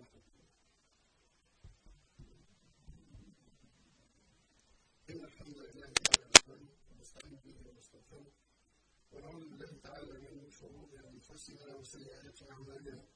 ورحمة الله. إن الحمد لله تعالى نحمده ونستعين به ونستغفره ونعوذ بالله تعالى من شرور أنفسنا وسيئات أعمالنا.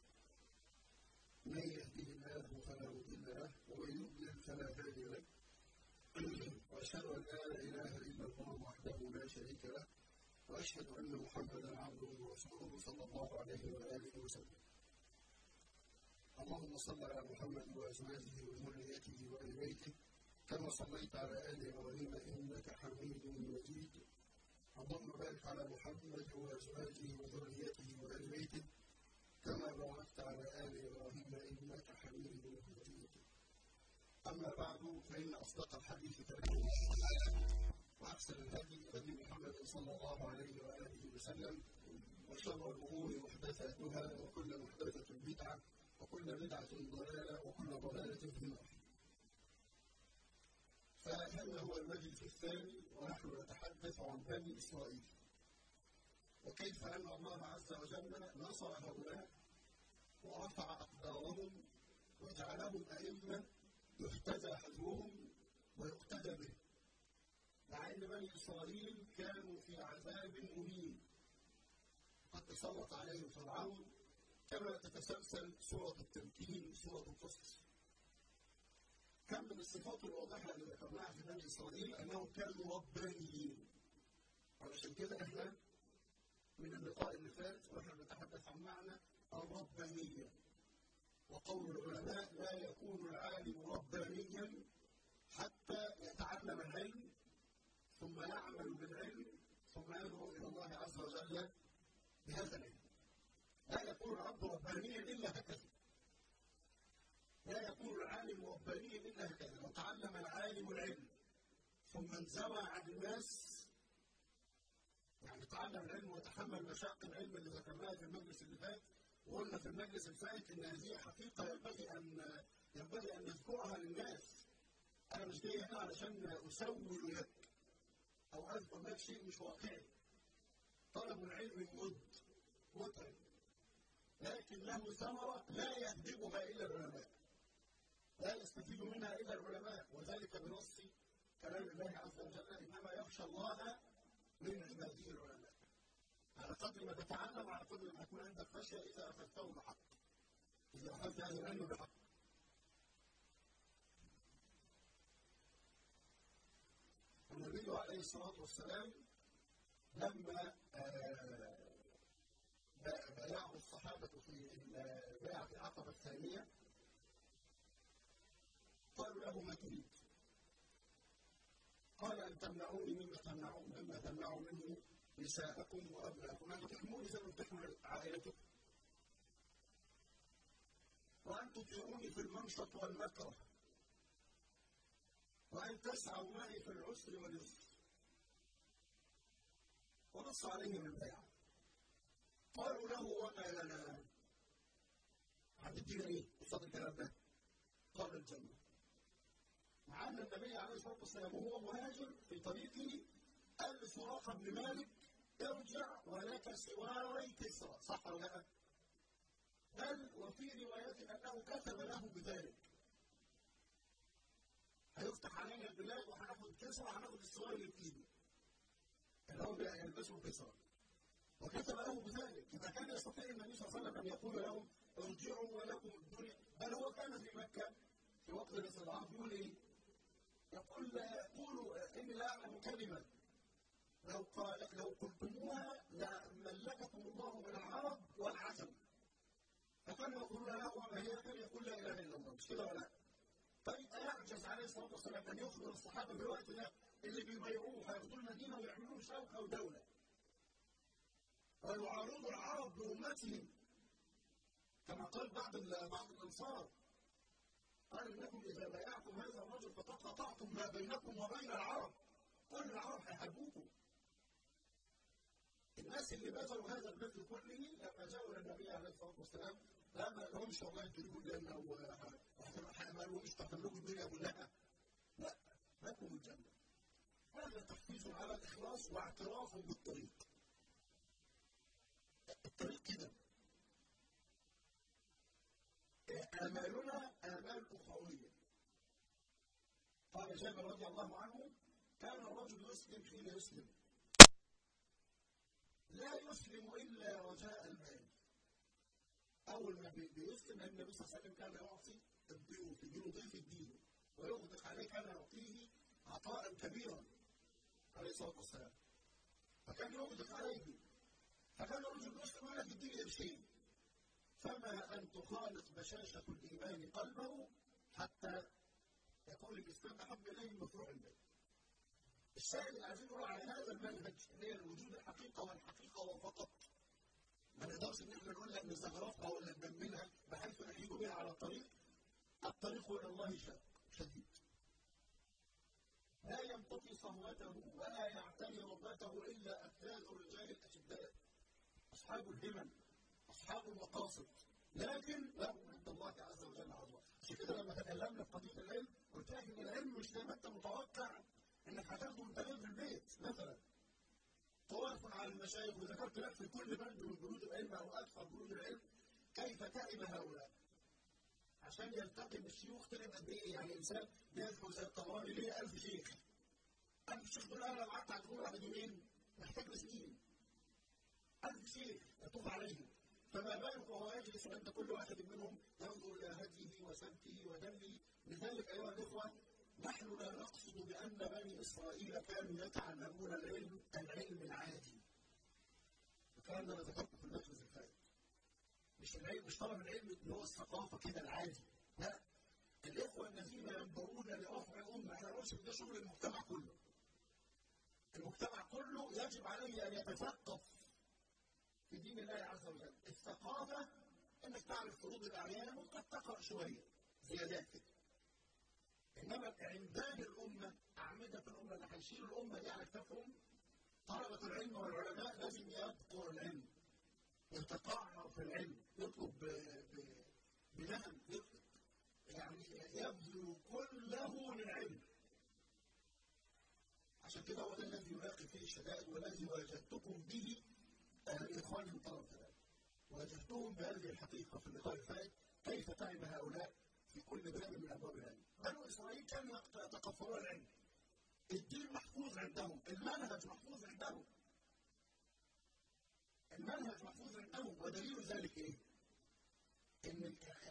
من يهده الله فلا مضل له ومن يضلل فلا هادي له. وأشهد أن لا إله إلا الله وحده لا شريك له وأشهد أن محمدا عبده ورسوله صلى الله عليه وآله وسلم. اللهم صل على محمد وأزواجه وذريته وآل بيته كما صليت على آل إبراهيم إنك حميد مجيد. اللهم بارك على محمد وأزواجه وذريته وآل بيته كما باركت على آل إبراهيم إنك حميد مجيد. أما بعد فإن أصدق الحديث كلام الله وأحسن الهدي هدي محمد صلى الله عليه وآله وسلم وشر الأمور محدثاتها وكل محدثة بدعة وكل بدعة ضلالة وكل ضلالة في النار. فهذا هو المجلس الثاني ونحن نتحدث عن بني إسرائيل وكيف أن الله عز وجل نصر هؤلاء ورفع أقدارهم وجعلهم أئمة يحتذى حذوهم ويقتدى به مع ان بني اسرائيل كانوا في عذاب مهين قد تسلط عليهم فرعون كما تتسلسل سوره التمكين سوره القصص كم من الصفات الواضحه اللي ذكرناها في بني اسرائيل انهم كانوا ربانيين علشان كده احنا من اللقاء اللي فات واحنا بنتحدث عن معنى الربانيه وقول العلماء لا يكون العالم ربانيا حتى يتعلم العلم ثم يعمل بالعلم ثم يدعو الى الله عز وجل بهذا العلم. لا يكون العبد ربانيا الا هكذا. لا يكون العالم ربانيا الا هكذا، لو تعلم العالم العلم ثم انزوى عن الناس يعني تعلم العلم وتحمل مشاق العلم اللي ذكرناها في المجلس اللي فات وقلنا في المجلس الفائت ان هذه حقيقه ينبغي ان ينبغي ان نذكرها للناس. انا مش جاي هنا علشان اسول لك او اذكر لك شيء مش واقعي. طلب العلم مد متعب لكن له ثمره لا يهدبها الا العلماء. لا يستفيد منها الا العلماء وذلك بنص كلام الله عز وجل انما يخشى الله من عباده العلماء. على قدر ما تتعلم على قدر ما يكون عندك خشيه اذا اخذته بحق. اذا اخذت هذا العلم بحق. النبي عليه الصلاه والسلام لما بايعه الصحابه في بيعه العقبه الثانيه قالوا له ما تريد؟ قال ان تمنعوني مما تمنعون مما تمنعوا منه نساءكم وابناءكم ان تحموني زي ما بتحمل عائلتكم وان تطيعوني في المنشط والمكره وان تسعوا معي في العسر واليسر ونص عليهم البيعه قالوا له وما لنا هتدينا ايه قصاد الكلام ده؟ قال الجنه مع ان النبي عليه الصلاه والسلام وهو مهاجر في طريقه قال لسراقه بن مالك ارجع ولك سواري كسرى صح ولا لا؟ بل وفي رواية أنه كتب له بذلك هيفتح علينا البلاد وهناخد كسرى وهناخد السوار اللي في ايده اللي هو يلبسه كسرى وكتب له بذلك إذا كان يستطيع النبي صلى الله عليه وسلم أن يقول لهم ارجعوا ولكم الدنيا بل هو كان في مكة في وقت الاستضعاف يقول إيه؟ يقول قولوا إني لا أعلم كلمة لو قال لو قلتموها لملككم الله من العرب والعجم فكانوا يقولون له وما هي كان يقول لا اله الا الله مش كده ولا طيب ايعجز عليه الصلاه والسلام ان يخبر الصحابه في الوقت ده اللي بيبايعوه هياخدوا المدينه ويعملوا شوكه ودوله ويعارضوا العرب بامتهم كما قال بعض بعض الانصار قال انكم اذا بايعتم هذا الرجل فقد قطعتم ما بينكم وبين العرب كل العرب هيحاربوكم الناس اللي بذلوا هذا البذل كله لما جاءوا الى النبي عليه الصلاه والسلام لا ما لهمش والله تجيبوا الجنه وما لهمش تخلقوا الدنيا كلها لا لكم الجنه هذا تحفيز على الاخلاص واعتراف بالطريق الطريق كده آمالنا آمال أخروية قال جابر رضي الله عنه كان الرجل يسلم حين يسلم لا يسلم إلا رجاء المال أول ما بيسلم النبي صلى الله عليه وسلم كان يعطي الضيوف يجيله ضيف الدين ويغدق عليه كان يعطيه عطاء كبيرا عليه الصلاة والسلام فكان يغدق عليه فكان الرجل يسلم ولا تديني قرشين فما أن تخالط بشاشة الإيمان قلبه حتى يكون الإسلام أحب إليه من مفروع البيت. الشاهد اللي عايزين نقول على هذا المنهج اللي هي الوجود الحقيقة والحقيقة وفقط. ما نقدرش ان احنا نقول لك نزغرفها ولا ندمنها بحيث نحيد بها على الطريق. الطريق الى الله شاق شديد. لا يمتطي صهوته ولا يعتني ربته الا افذاذ الرجال الاشداء. اصحاب الهمم اصحاب المقاصد لكن لهم عند الله عز وجل عظمه عشان كده لما تكلمنا في قضيه العلم قلت لك ان العلم مش زي ما انت متوقع انك هتاخده وانت في البيت مثلا طواف على المشايخ وذكرت لك في كل بند من بنود العلم او اكثر بنود العلم كيف تعب هؤلاء عشان يلتقي بالشيوخ طلع قد ايه يعني انسان بيذكر زي الطبراني ليه 1000 شيخ 1000 شيخ دول انا لو قعدت هتقول على يومين محتاج سنين 1000 شيخ يطوف عليهم فما بالك وهو يجلس عند كل واحد منهم ينظر الى هديه وسمته ودمه لذلك ايها الاخوه نحن لا نقصد بان بني اسرائيل كانوا يتعلمون العلم العلم العادي الكلام ده انا ذكرته في المجلس الفائت مش العلم مش طلب العلم اللي هو الثقافه كده العادي لا الاخوه الذين ينظرون لرفع الامه احنا نقولش ده شغل المجتمع كله المجتمع كله يجب عليه ان يتثقف في دين الله عز وجل الثقافة انك تعرف فروض الاعيان ممكن تقرأ شوية زيادات كده انما عمدان الامة اعمدة الامة اللي هيشيلوا الامة دي على كتافهم طلبة العلم والعلماء لازم يذكر العلم يتقعر في العلم يطلب بنهم يطلب يعني يبذل كله للعلم عشان كده هو ده الذي يلاقي فيه الشدائد والذي واجدتكم به الإخوان من طرف ذلك واجهتهم بهذه الحقيقة في اللقاء الفائت كيف تعب هؤلاء في كل باب من أبواب العلم بنو إسرائيل كانوا يتكفرون العلم الدين محفوظ عندهم المنهج محفوظ عندهم المنهج محفوظ عندهم ودليل ذلك ايه؟ ان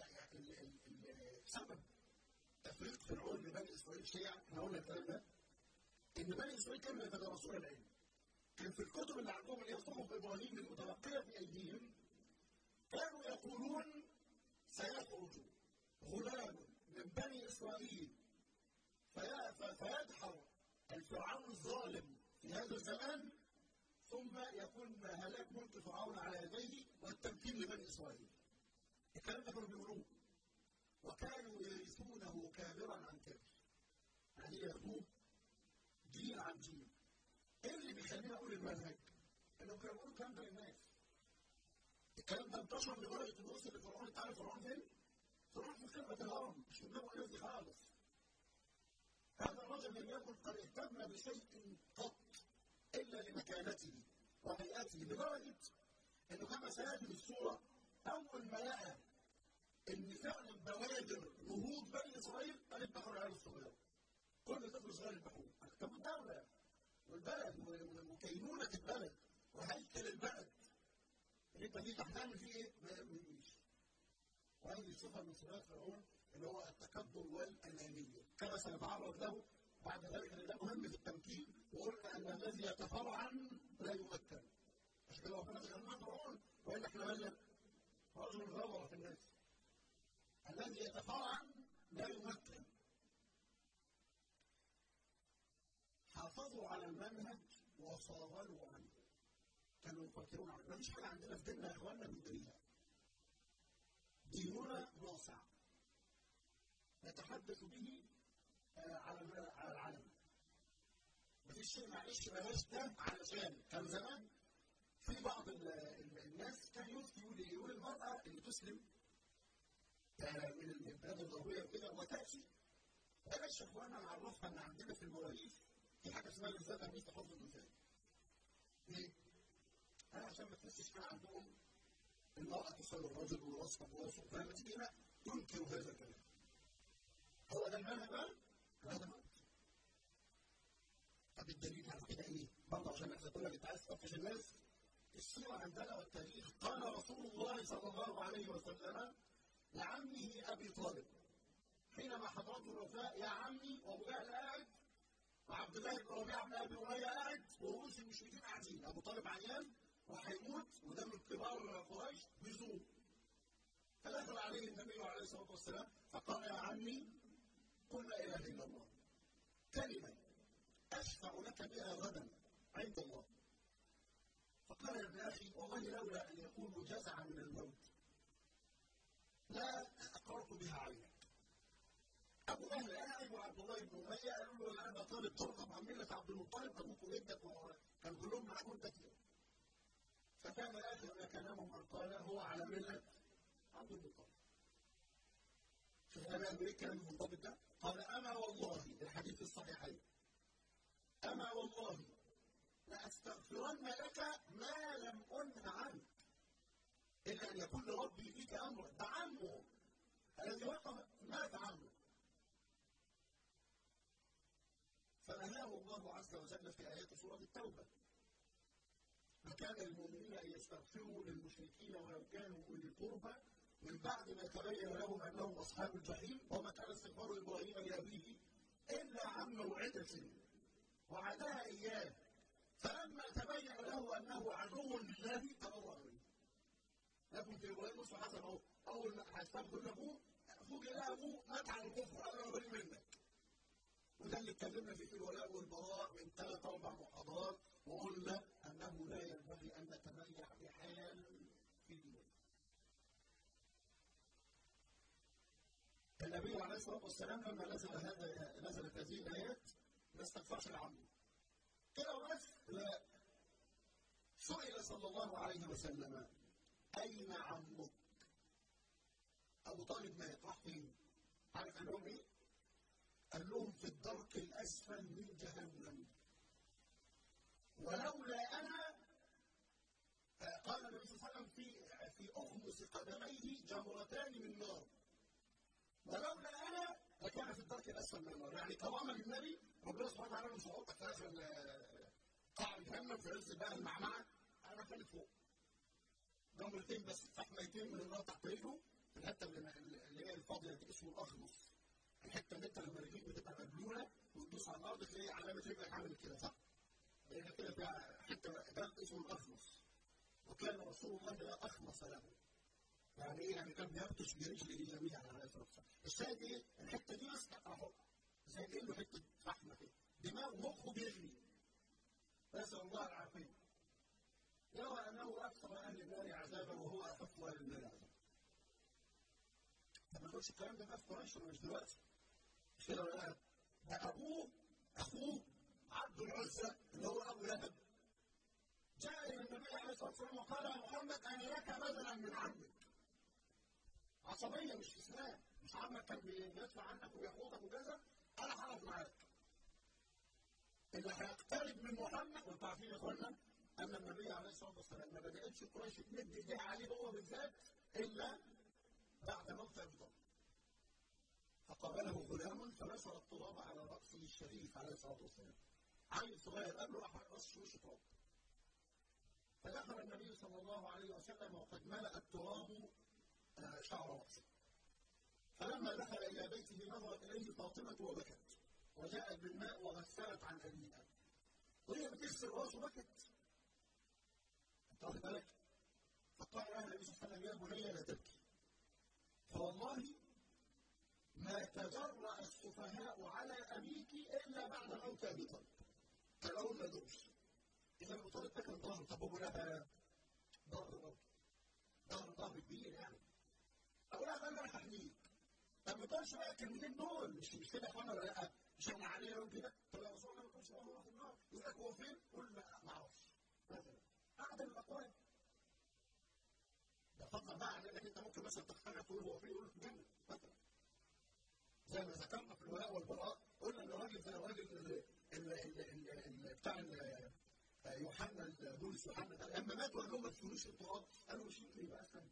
سبب تفريق فرعون لبني اسرائيل شيعا احنا قلنا الكلام ده ان بني اسرائيل كانوا يتدرسون العلم كان في الكتب اللي عندهم اللي هي صحف ابراهيم المتبقيه في ايديهم كانوا يقولون سيخرج غلام من بني اسرائيل فيدحر الفرعون الظالم في هذا الزمان ثم يكون هلاك ملك فرعون على يديه والتمكين لبني اسرائيل. الكلام ده كانوا بيقولوه وكانوا يرثونه كابرا عن كبر. يعني ياخدوه جيل عن جيل. ايه اللي بيخليني اقول المنهج؟ انه كانوا بيقولوا الكلام ده للناس. الكلام ده انتشر لدرجه انه وصل لفرعون انت عارف فرعون فين؟ فرعون في كلمه الهرم مش في دماغه الناس دي خالص. هذا الرجل لم يكن قد اهتم بشيء قط الا لمكانته وهيئته لدرجه انه كما سياتي بالصوره اول ما لقى ان فعلا بوادر نهوض بني اسرائيل قال اذبحوا العيال الصغيره. كل طفل صغير يذبحوه. طب الدوله والبلد وكينونه البلد وهيكل البلد اللي انت دي هتعمل فيه ايه؟ ما يؤمنيش. وهذه صفه من صفات فرعون اللي هو التكبر والانانيه كما سنتعرض له بعد ذلك ان ده مهم في التمكين وقلنا ان الذي يتفرعن لا يمكن عشان كده ربنا تكلمنا فرعون والا احنا مالنا رجل غبر في الناس الذي يتفرعن لا يمكن حافظوا على المنهج وصاغلوا عنه كانوا يفكرون عنه مفيش حاجه عندنا في ديننا يا اخواننا بندريها ديننا واسع نتحدث به على على العالم. مفيش شيء معلش بلاش ده علشان كان زمان في بعض الناس كان يفتي يقول يقول المرأة اللي تسلم من البلاد الغربية وكده وتأتي بلاش يا اخوانا نعرفها ان عندنا في المواريث في حاجة اسمها الذات مثل حفظ المثال. ليه؟ أنا عشان ما تحسش كان عندهم المرأة تساوي الرجل والوصفة والوصف فلما تيجي هنا تنكر يقول لك انت عايز تطفش الناس السيرة عندنا والتاريخ قال رسول الله صلى الله عليه وسلم لعمه أبي طالب حينما حضرته الوفاة يا عمي وأبو جهل قاعد وعبد الله بن ربيعة بن أبي أمية قاعد ورؤوس المشركين قاعدين أبو طالب عيان وهيموت وده من كبار قريش بيزور فدخل عليه النبي عليه الصلاة والسلام فقال يا عمي قل لا إله إلا الله كلمة أشفع لك بها غدا عند الله فقال يا ابن أخي والله لولا أن يكون جزعا من الموت لا أقرت بها عينك أبو أهل قاعد وعبد الله بن أمية قالوا له أنا طالب ترغب عن ملة عبد المطلب أبوك وجدك كان كلهم معاك وأنت كده فكان آخر كلامهم أن قال هو على ملة عبد المطلب شوف أنا أقول إيه كلام المنضبط ده قال أما والله الحديث الصحيحين أما والله لأستغفرن لك ما لم أنه عنك إلا أن يكون لربي فيك أمر ده عمه الذي وقف مات عمه فنهاه الله عز وجل في آيات سورة التوبة وكان المؤمنين أن يستغفروا للمشركين ولو كانوا أولي قربى من بعد ما تبين لهم أنهم أصحاب الجحيم وما كان استغفار إبراهيم لأبيه إلا عن موعدة وعدها إياه فلما تبين له أنه عدو لله تبرأ منه لكن في إبراهيم مصر حسن أهو أول ما هيستغفر لأبوه أخوك إلى أبوه مات على الكفر أنا بريء منك وده اللي اتكلمنا فيه في الولاء والبراء من ثلاث أربع محاضرات وقلنا أنه لا ينبغي أن نتميع بحال في الدنيا. النبي عليه الصلاة والسلام لما نزل هذا نزلت هذه الآيات ما استغفرش لعمه. كده وبس؟ لا. سئل صلى الله عليه وسلم أين عمك؟ أبو طالب مات راح فين؟ عارف قال لهم إيه؟ قال لهم في الدرك الأسفل من جهنم ولولا أنا قال النبي صلى الله عليه وسلم في في أخمص قدميه جمرتان من نار ولولا أنا لكان في الدرك الأسفل من النار يعني كرامة للنبي ربنا سبحانه وتعالى مش هيحطك في آخر قاع جهنم في عز بقى المعمعة أنا خليك فوق جمرتين بس فحميتين من النار تحت رجله في الحتة اللي هي الفاضية دي اسمه الأخمص الحته اللي انت لما رجليك بتبقى مبلوله وتدوس على الارض تلاقي علامه رجلك عملت كده صح؟ لان كده ده حته ده اسمه الاخمص وكان رسول الله لا اخمص له يعني ايه؟ يعني كان بيبطش برجله جميعا عليه الصلاه والسلام الشاهد ايه؟ الحته دي بس اهو زي كانه حته فحمه كده دماغ مخه بيغلي نسال الله العافيه يرى انه اكثر اهل النار عذابا وهو اخف اهل النار عذابا طب ما تقولش الكلام ده بقى في قريش ولا مش دلوقتي مش كده ولا لا؟ ده ابوه اخوه عبد العزى اللي هو ابو لهب جاء الى النبي عليه الصلاه والسلام وقال يا محمد انا لك بدلا من عمك عصبيه مش اسلام مش عمك كان بيدفع عنك ويحوطك وكذا انا هقف معاك اللي هيقترب من محمد وانتوا عارفين يا اخوانا ان النبي عليه الصلاه والسلام ما بداتش قريش تمد ايديها عليه هو بالذات الا بعد موت ابي طالب فقابله غلام فنشر التراب على راسه الشريف عليه الصلاه والسلام عيل صغير قال له راح رش وشه تراب فدخل النبي صلى الله عليه وسلم وقد ملا التراب شعر راسه فلما دخل الى بيته نظرت اليه فاطمه وبكت وجاءت بالماء وغسلت عن ابيها وهي بتغسل راسه بكت انت واخد بالك فقال لها النبي صلى الله عليه وسلم يا بني لا تبكي فوالله ما تجرأ السفهاء على أبيك إلا بعد موت أبي طالب. كان أول ما دوش. إذا أبو طالب ده كان ظهر طب أبو لهب ظهر برضه. ظهر ظهر كبير يعني. أبو لهب قال له أنا هحميك. طب ما تقولش بقى الكلمتين دول مش مش كده يا اخوانا ولا لا؟ مش احنا علينا يوم كده؟ طب يا رسول الله ما تقولش هو في النار. يقول لك هو فين؟ قول لا ما أعرفش. مثلا. أعدم الأقوال. ده فضلا بقى عن انك انت ممكن مثلا تقتنع تقول هو فين يقول في الجنه مثلا زي ما ذكرنا في الولاء والبراء قلنا ان الراجل ده الراجل اللي بتاع يوحنا بولس يوحنا ده لما مات وقال لهم ما تدخلوش التراب قالوا مش يمكن يبقى اسلم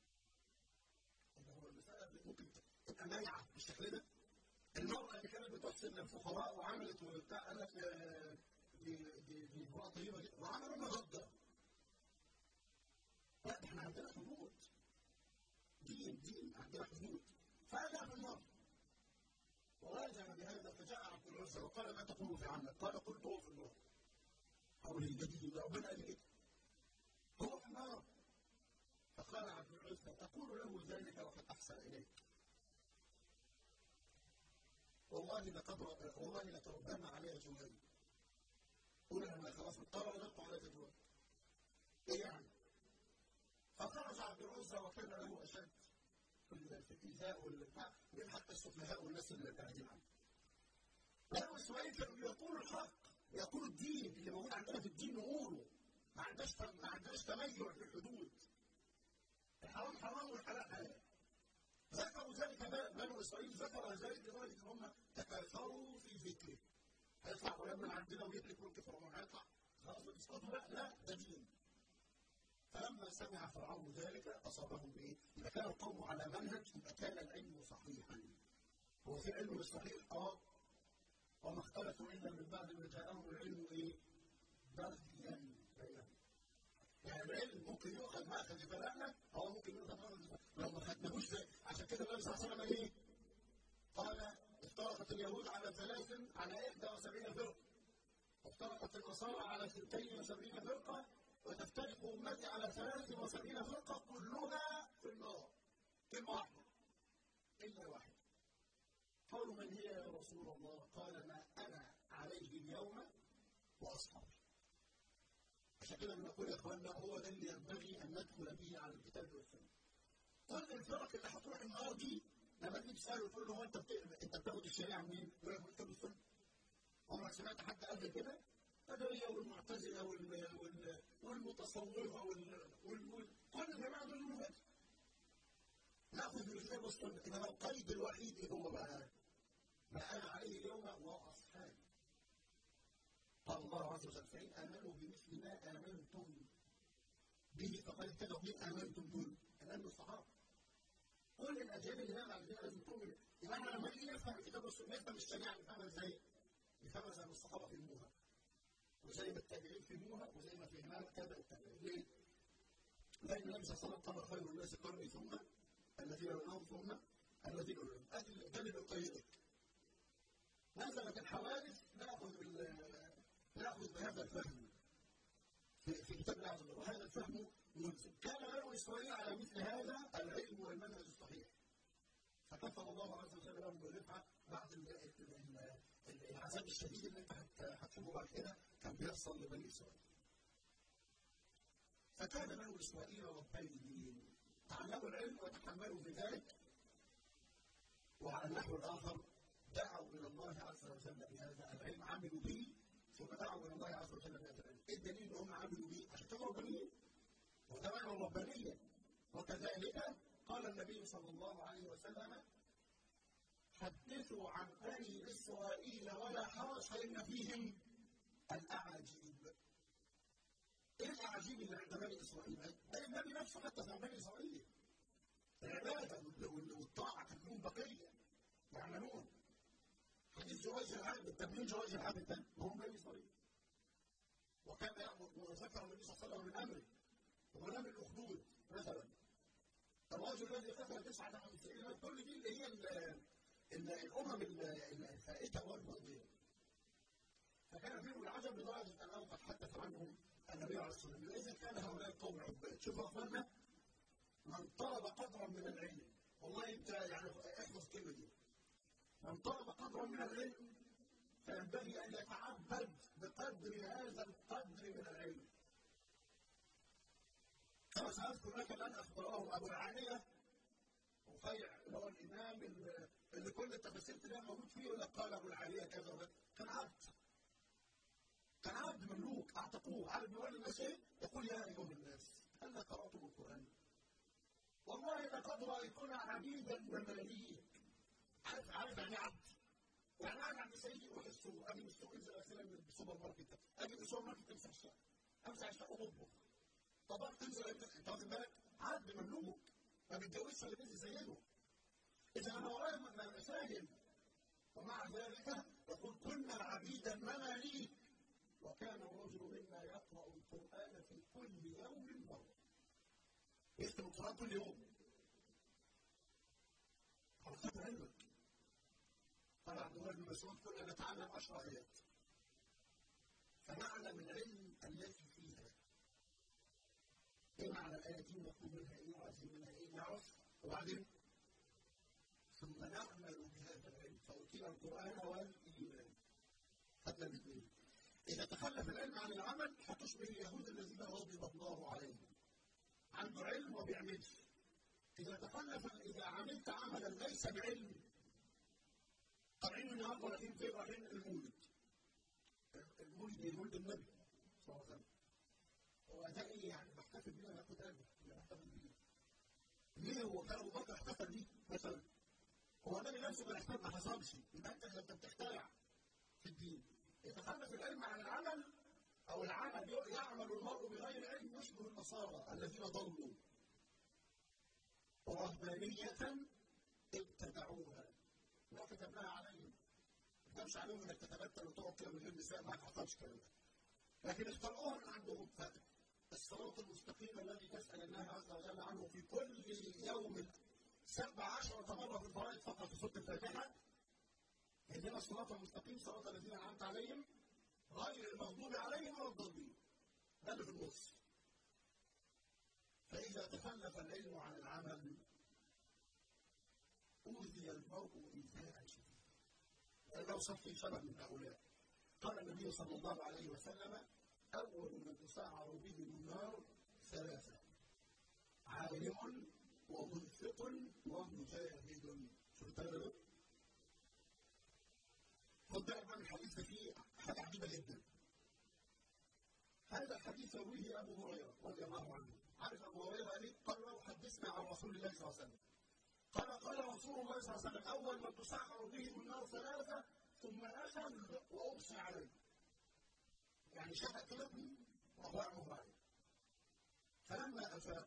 هو المساله ممكن تبقى مايعه بالشكل ده المرأة اللي كانت بتحسن للفقراء وعملت وبتاع قال لك دي دي دي امراه طيبه جدا وعملوا مضجه لا احنا عندنا حدود دين دين عندنا حدود فاجا في النار وراجع بهذا فجاء عبد العزى وقال ما تقول في عمك؟ قال قلت هو في النار. حول الجديد ربنا قال كده. هو في النار. فقال عبد العزى تقول له ذلك وقد احسن اليك. والله لقد والله لتربما عليها جواري. قول انا خلاص قال رددت على جواري. ايه يعني؟ فخرج عبد العزى وكان له اشد في الايذاء والبتاع من حتى السفهاء والناس اللي بعيدين عنه. بنو اسرائيل كانوا بيقولوا الحق يقولوا الدين اللي موجود عندنا في الدين نقوله ما عندناش ما عندناش تميع في الحدود. الحرام حرام والحلال حلال. ذكروا ذلك بنو اسرائيل ذكر ذلك لدرجه ان هم تكاثروا في ذكره. هيطلع غلام من عندنا ويهلك ملك فرعون هيطلع خلاص بتسقطوا لا لا ده دين. فلما سمع فرعون ذلك اصابهم بايه؟ اذا كان القوم على منهج يبقى كان العلم صحيحا. هو في علم مش صحيح؟ اه. وما اختلفوا الا من بعد ما جاءهم العلم ايه؟ بغيا بينهم. يعني العلم ممكن يؤخذ ماخذ فلانه او ممكن يؤخذ ماخذ لو ما خدناهوش عشان كده النبي صلى الله عليه وسلم ايه؟ قال افترقت اليهود على ثلاث على 71 فرقه. وافترقت النصارى على 72 فرقه وتفترق أمتي على 73 فرقة كلها في النار كلمة واحدة إلا واحدة قالوا من هي يا رسول الله؟ قال ما أنا عليه اليوم وأصحابي عشان كده بنقول يا إخواننا هو ده اللي ينبغي أن ندخل به على الكتاب والسنة كل الفرق اللي هتروح النار دي لما تيجي تسأله تقول له هو أنت أنت بتاخد الشريعة منين؟ يقول لك من الكتاب والسنة عمرك سمعت حد قال كده؟ القدرية والمعتزلة والمتصوفة وال كل الجماعة دول يقولوا كده. ناخذ من الكتاب والسنة إنما القيد الوحيد إيه هو بقى؟ ما أنا عليه اليوم وأصحابي. قال الله عز وجل فإن آمنوا بمثل ما آمنتم به فقد اهتدوا من آمنتم دول آمنوا الصحابة. كل الأجيال اللي بعد كده لازم تؤمن يبقى احنا لما نيجي نفهم الكتاب والسنة نفهم الشريعة نفهمها ازاي؟ نفهمها زي ما الصحابة فهموها. وزي ما التابعين فهموها وزي ما فهمها تابع التابعين ليه؟ لأن النبي صلى الله عليه وسلم قال خير الناس قرني ثم الذين يلونهم ثم الذين يلونهم أدي الجانب القيدك نزلت الحوادث ناخذ ناخذ بهذا الفهم في, في كتاب الله عز وجل وهذا الفهم ملزم كان بنو اسرائيل على مثل هذا العلم والمنهج الصحيح فكفر الله عز وجل لهم بالرفعه بعد العذاب الشديد اللي انت هتشوفه بعد كده كان بيحصل لبني اسرائيل. فكان بنو اسرائيل ربانيين تعلموا العلم وتحملوا بذلك وعلى النحو الاخر دعوا الى الله عز وجل بهذا العلم عملوا به ثم دعوا الى الله عز وجل بهذا العلم. ايه الدليل ان هم عملوا به؟ عشان كانوا ربانيين. وده معنى الربانيه. وكذلك قال النبي صلى الله عليه وسلم حدثوا عن بني اسرائيل ولا حرج فان فيهم الاعاجيب. ايه الاعاجيب اللي عند بني اسرائيل؟ اي النبي نفسه حدث عن بني اسرائيل. العباده والطاعه كانت لهم بقيه يعملون. حديث جواز العبد طب مين جواز العبد ده؟ هم بني اسرائيل. وكان يامر وذكر النبي صلى الله عليه وسلم من امره ونام الاخدود مثلا. الرجل الذي قتل تسعة من السئلات كل دي اللي هي الامم الفائته والماضيه. فكان فيهم العجب لدرجه انه قد حدث عنهم النبي عليه الصلاه والسلام اذا كان هؤلاء القوم عباد شوفوا اخوانا من طلب قدرا من العلم والله انت يعني احفظ الكلمه دي من طلب قدرا من العلم فينبغي ان يتعبد بقدر هذا القدر من العلم كما ساذكر لك الان اخبره ابو العاليه رفيع اللي هو الامام اللي كل التفاسير تلاقيها موجود فيه يقول لك قال ابو العاليه كذا كان عبد كان عبد مملوك اعتقوه عارف بيقول للناس ايه؟ يقول يا ايها الناس هل قراتم القران؟ والله لقد رايتنا عبيدا مماليك عارف عارف يعني عبد يعني انا عند سيدي اروح السوق اجي من السوق انزل اغسلها من السوبر ماركت اجي من السوبر ماركت امسح الشقه امسح الشقه واطبخ طبعا تنزل انت واخد بالك عبد مملوك ما بيتجوزش الا بنت زيه اذا انا ورايا مساجد ومع ذلك يقول كنا عبيدا مماليك وكان الرجل منا يقرأ القرآن في كل يوم مرة يكتب القرآن كل يوم حركات علمك قال عبد الله بن مسعود كنا نتعلم عشر آيات فنعلم العلم التي فيها ايه معنى الآية دي مطلوب منها ايه وعايزين منها ايه نعرف وبعدين ثم نعمل بهذا العلم فأوتينا القرآن والإيمان خدنا الاثنين إذا تخلف العلم عن العمل هتشبه اليهود الذين غضب الله عليهم عنده علم وما بيعملش إذا تخلف إذا عملت عملا ليس بعلم طالعين النهارده رايحين فين؟ رايحين المولد المولد مولد النبي صلى الله عليه وسلم هو ده ايه يعني بحتفل بيه انا كنت قلبي بحتفل بيه ليه هو كان ابو بكر احتفل بيه مثلا هو النبي نفسه كان احتفل ما حصلش يبقى انت انت بتخترع في الدين يتخلف العلم عن العمل او العمل يعمل المرء بغير علم يشبه النصارى الذين ضلوا ورهبانية ابتدعوها ما كتبناها عليهم ما كتبش عليهم انك تتبتل وتقعد كده من غير نساء ما حصلش الكلام ده لكن اخترعوها من عندهم فتح الصراط المستقيم الذي تسأل الله عز وجل عنه في كل يوم سبع عشرة مرة في الفرائض فقط في سورة الفاتحة اهدنا الصراط المستقيم صراط الذين أنعمت عليهم غير المغضوب عليهم ولا الضالين ده اللي في النص فإذا تخلف العلم عن العمل أوذي المرء إيذاء شديدا لو صف شبه من هؤلاء قال النبي صلى الله عليه وسلم أول من تسعر به النار ثلاثة عالم ومنفق ومجاهد شو الثلاثة خد بالك من الحديث ده فيه حاجة عجيبة جدا هذا الحديث يرويه أبو هريرة رضي الله عنه عارف أبو هريرة قال إيه؟ قال له حدثنا عن رسول الله صلى الله عليه وسلم قال قال رسول الله صلى الله عليه وسلم أول من تسعر به النار ثلاثة ثم أخذ وأغشي عليه يعني شفق كده وضعه عليه فلما أفاق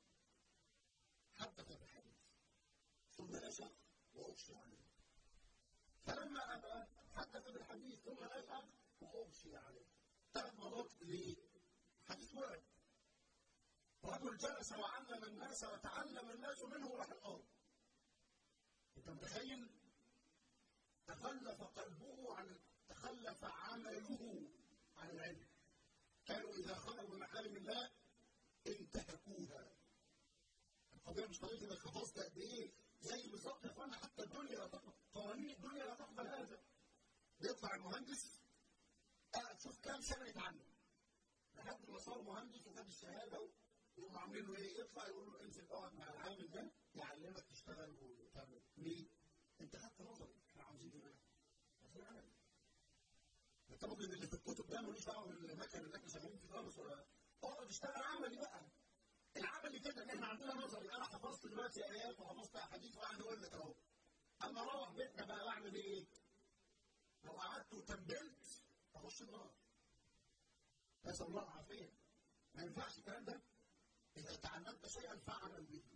حدث بالحديث ثم نشأ وأغشي عليه فلما أبى حدث بالحديث ثم نشأ وأغشي عليه ثلاث مرات ليه؟ حديث واحد رجل جلس وعلم الناس وتعلم الناس منه وراح الأرض أنت متخيل؟ تخلف قلبه عن تخلف عمله عن العلم كانوا إذا خرجوا من محارم الله انتهكوها القضية مش قضية إنك حفظت قد إيه زي بالظبط يا إخوانا حتى الدنيا لا تقبل قوانين الدنيا لا تقبل هذا بيطلع المهندس قاعد شوف كام سنة يتعلم لحد ما صار مهندس وخد الشهادة يقوموا عاملين له إيه يطلع يقول له انزل اقعد مع العامل ده يعلمك تشتغل وتعمل ليه؟ أنت خدت نظري إحنا عاوزين دماغ عاوزين عمل انت ممكن اللي في الكتب ده ملوش دعوه بالمكن اللي احنا شغالين فيه خالص ولا اقعد اشتغل عملي بقى العملي كده ان احنا عندنا نظري انا حفظت دلوقتي ايات وحفظت احاديث وقاعد اقول لك اهو اما اروح بيتنا بقى اعمل ايه؟ لو قعدت وتبلت اخش النار نسال الله العافيه ما ينفعش الكلام ده اذا تعلمت شيئا فاعمل به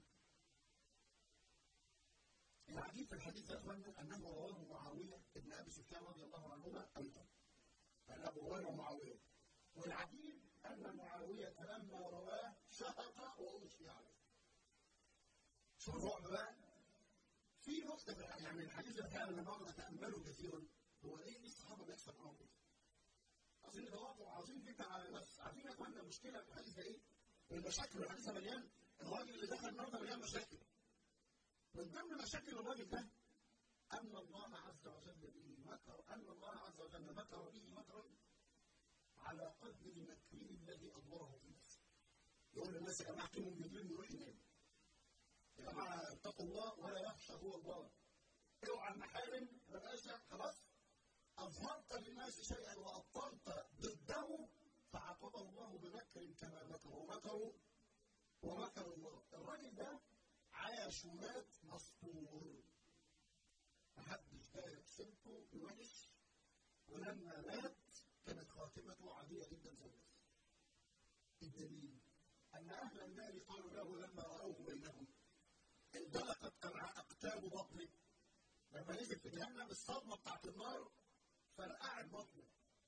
العجيب في الحديث يا اخوانا انه رواه معاويه بن ابي سفيان رضي الله عنهما ايضا قال ابو هريره ومعاويه والعجيب ان معاويه لما رواه شفق واغشي عليه شوف الرعب بقى في نقطه يعني الحديث ده فعلا لما نتامله كثيرا هو ليه الصحابه بيحصل معاهم كده؟ عايزين ندور عايزين فكره على نفس عارفين يا اخوانا المشكله في الحديث ده ايه؟ المشاكل الحديث مليان الراجل اللي دخل النهارده مليان مشاكل من ضمن مشاكل الراجل ده أن الله عز وجل به مكر أن الله عز وجل مكر به مكرا على قدر مكره الذي أضمره في نفسه يقول للناس يا جماعة كلهم بالليل يروح ينام يا جماعة اتقوا الله ولا يخشى هو الله اوعى المحارم ما بقاش خلاص أظهرت للناس شيئا وأبطلت ضده فعاقبه الله بمكر كما مكروا ومكروا ومكر الله الراجل ده عاش ومات مسطور محدش دارك سيرته بوحش ولما مات كانت خاتمته عادية جدا زي الناس الدليل أن أهل النار قالوا له لما رأوه بينهم اندلقت أقتاب بطنه لما نزل في جهنم الصدمة بتاعت النار فرقعت بطنه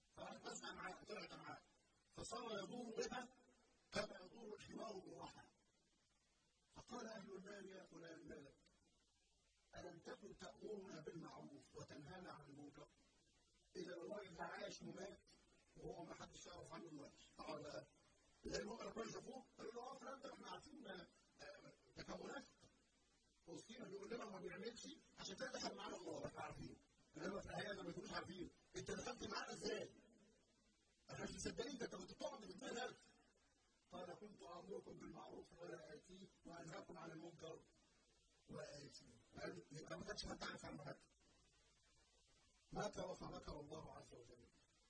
فراحت تسعى معاه طلعت معاه فصار يدور بها كما يدور الحمار بالرحى فقال اهل المال يا فلان مالك الم تكن تامرنا بالمعروف وتنهانا عن المنكر اذا الراجل ده عايش ومات وهو ما حدش يعرف عنه دلوقتي قال لان هم لما شافوه قالوا له اه فلان ده احنا عارفين تكونات وسطينا بيقول لنا ما بيعملش عشان كده دخل معانا الله احنا عارفين انما في الحقيقه ما بيكونوش عارفين انت دخلت معانا ازاي؟ احنا مش مصدقين ده انت كنت بتقعد ب 200000 قال كنت امركم بالمعروف ولا اتيه وانهاكم عن المنكر واتيه يبقى ما كانش حد عارف عنه حاجه مكر فمكر الله عز وجل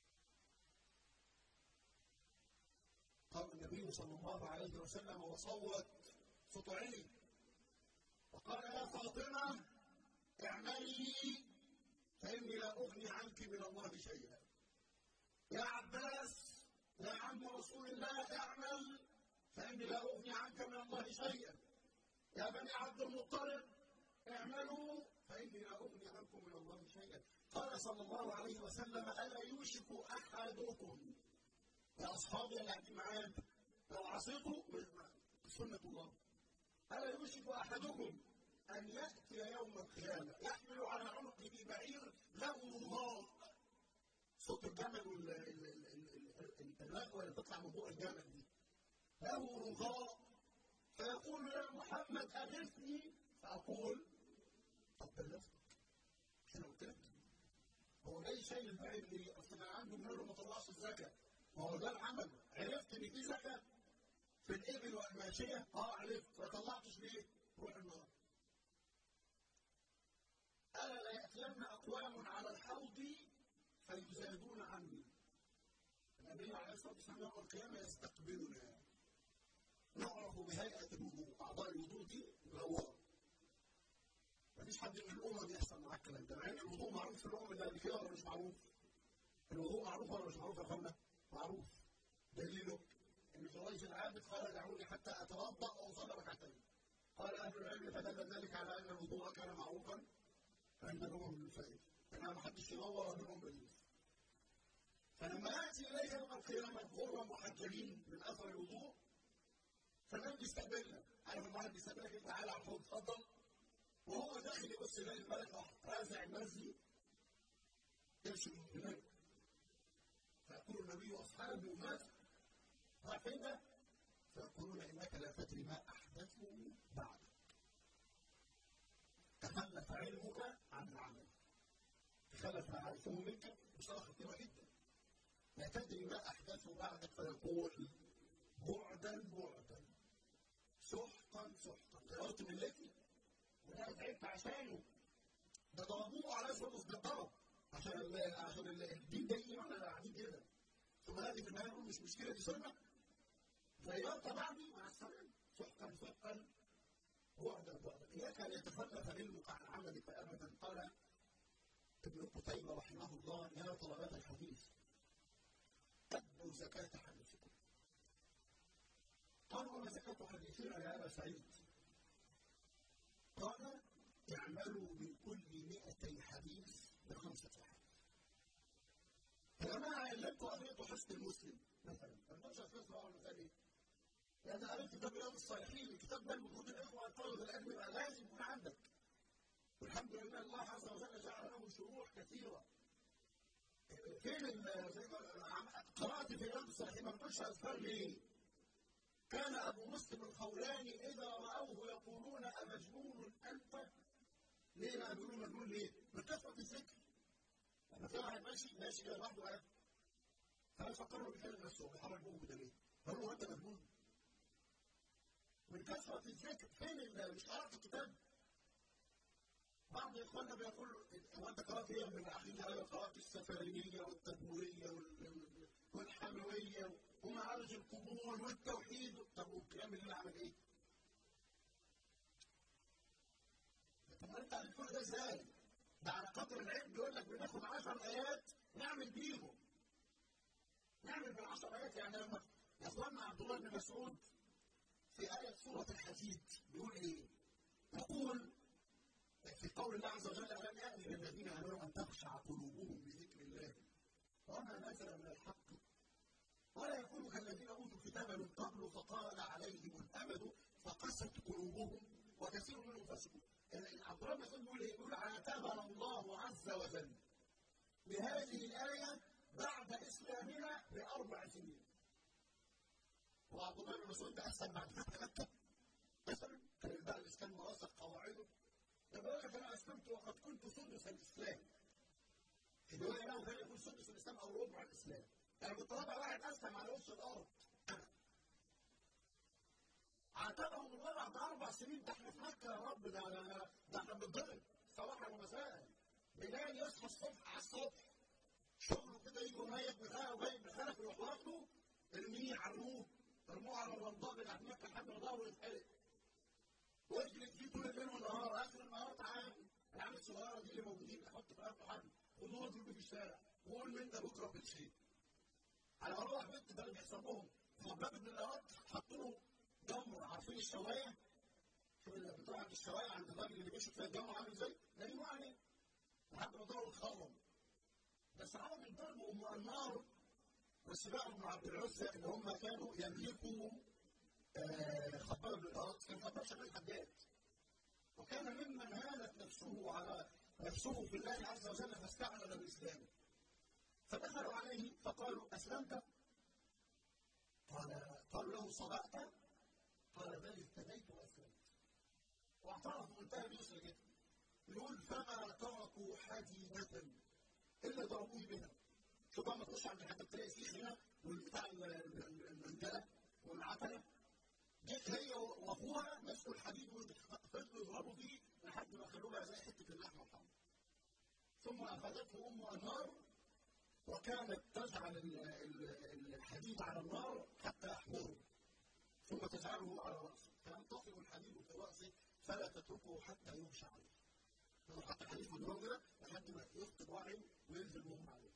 قال النبي صلى الله عليه وسلم وصوت صوت عالي وقال يا فاطمه اعملي فاني لا اغني عنك من الله شيئا يا عباس يا عم رسول الله اعمل فاني لا اغني عنك من الله شيئا يا بني عبد المطلب اعملوا فاني لا اغني عنكم من الله شيئا قال صلى الله عليه وسلم الا يوشك احدكم يا اصحابي اللي قاعدين معايا لو عصيتوا سنه الله الا يوشك احدكم ان ياتي يوم القيامه يحمل على عنقه بعير له رغاء صوت الجمل واللغوه اللي بتطلع من بوق الجمل دي له رغاء فيقول يا محمد اغثني فاقول طب بلغتك انا قلت لك هو جاي شايل البعير ليه؟ اصل انا عنده مال ما طلعش الزكاه ما هو ده العمل عرفت ان في زكاه في الابل والماشيه اه عرفت ما طلعتش ليه؟ روح النار الا لا ياتين اقوام على الحوض فيزادون عني النبي عليه الصلاه والسلام يوم القيامه يستقبلنا نعرف بهيئه الوضوء اعضاء الوضوء دي منوره مفيش حد من الامم يحصل معاه الكلام ده مع ان الوضوء معروف في الامم اللي قبل كده ولا مش معروف؟ الوضوء معروف ولا مش معروف يا اخوانا؟ معروف دليله ان جريج العابد قال دعوني حتى اتوضا واصلي ركعتين قال اهل العلم فدل ذلك على ان الوضوء كان معروفا عند الامم الفائده انما ما حدش ينور منهم بالنسبه فلما ياتي اليه يوم القيامه غرا محجلين من اثر الوضوء فالنبي بيستقبلنا عارف الواحد بيستقبلك تعالى على الحوض اتفضل وهو داخل يبص يلاقي الملك راح رازع المسجد يمشي هناك فيقول النبي واصحابه ماذا؟ راح فين ده؟ فيقولون انك لا تدري ما احدثوا بعدك تخلف علمك عن العمل تخلف ما عرفه منك بصراحه خطيره جدا لا تدري ما احدثوا بعدك فيقول بعدا بعدا سحقا سحقا غيرت ملتي وده تعبت عشانه ده ضربوه على اسود الضرب عشان ال عشان ال الدين ده يجي واحنا قاعدين كده ثم هذه في النهايه يقول مش مشكله دي سنه غيرت بعدي مع السلامه سحقا سحقا بعدا بعدا اياك ان يتخلف علمك عن عملك ابدا قال ابن قتيبة رحمه الله يا طلبة الحديث أدوا زكاة حديثكم قالوا وما زكاة حديثنا يا أبا سعيد قال اعملوا من كل مئتي حديث بخمسة حديث يا جماعة اللي انتوا قريتوا حسن المسلم مثلا ما تقدرش تفسر على مثال ايه؟ لأن قريت كتاب رياض الصالحين الكتاب ده المفروض الإخوة الطلبة العلم يبقى لازم يكون عندك والحمد لله الله عز وجل جعل له شروح كثيرة فين قرأت في رياض الصالحين ما بتقولش أذكار ليه؟ كان أبو مسلم الخولاني إذا رأوه يقولون أمجنون أنت؟ ليه لا بيقولوا مجنون ليه؟ من كثرة الذكر. لما في واحد ماشي ماشي كده لوحده قاعد فيفكروا بيكلم نفسه بيحرك بوقه ده ليه؟ فقالوا له أنت مجنون. من كثرة الذكر فين اللي مش قرأت الكتاب؟ بعض اخواننا بيقول هو انت قرات ايه من العقيده؟ انا قرات السفريه والتدمريه والحمويه ومعارج القبور والتوحيد طب والكلام اللي عمل ايه؟ طب انت عارف كل ده ازاي؟ ده على قدر العلم بيقول لك بناخد 10 ايات نعمل بيهم. نعمل بالعشر ايات يعني لما يا اخوانا عبد الله بن مسعود في آية سورة الحديد بيقول ايه؟ يقول في قول الله عز وجل ألم يأن للذين آمنوا أن تخشع قلوبهم بذكر الله وما نزل من الحق ولا يكونوا كالذين اوتوا الكتاب من قبل فطال عليهم الامد فقست قلوبهم وكثير منهم فسقوا عبد الله بن يقول ايه؟ يقول عاتبنا الله عز وجل بهذه الايه بعد اسلامنا باربع سنين. وعبد الله بن مسعود ده اسلم بعد فتح مكه مثلا كان بقى الاسلام مرسخ قواعده ده بيقول لك انا اسلمت وقد كنت سدس الاسلام. الروايه له كان يقول سدس الاسلام او ربع الاسلام. انا كنت رابع واحد اسلم على وش الارض. عاتبهم الله بعد اربع سنين ده احنا في مكه يا رب ده ده احنا بنضرب صباحا ومساء بلال يصحى الصبح على الصبح شغله كده يجي ميت بخاله وجايب بخالك يروح واخده ارميه عرموه ارموه على الرمضاء بتاعت مكه لحد ما ظهره يتحرق واجلس فيه طول الليل والنهار اخر النهار تعالى العيال الصغيره دي اللي موجودين احط في قلب حد خدوه اضربوا في الشارع وقول من ده بكره بالشيء على مروح بنت ده اللي بيحصل لهم فباب ابن الارض حطوا له جمر عارفين الشوايه شوف بتوع الشوايه عند الراجل اللي بيشرب فيها الجمر عامل ازاي؟ نايموا عليه لحد ما ضربوا اتخرم بس عرفوا يضربوا ام النار والسباع بن عبد العزى اللي هم كانوا يملكوا خباب بن الارض كان خباب شغال حداد وكان ممن هانت نفسه على نفسه في الله عز وجل فاستعمل الاسلام فدخلوا عليه فقالوا اسلمت؟ قال قالوا له صدقت؟ قال بل اهتديت واسلمت واعترف بمنتهى اليسر جدا يقول فما تركوا حديدة الا ضربوه بها شوف بقى ما تخش عند حد تلاقي فيه هنا والبتاع المنجله والعتله جت هي واخوها مسكوا الحديد وفضلوا يضربوا فيه لحد ما خلوه بقى زي حته اللحمه الحمراء ثم اخذته ام النار وكانت تجعل الحديد على النار حتى يحمره ثم تجعله على راسه فينتصب الحديد في راسه فلا تتركه حتى يغشى عليه لو حتى الحديد في النار كده لحد ما يفقد وعيه وينزل مغمى عليه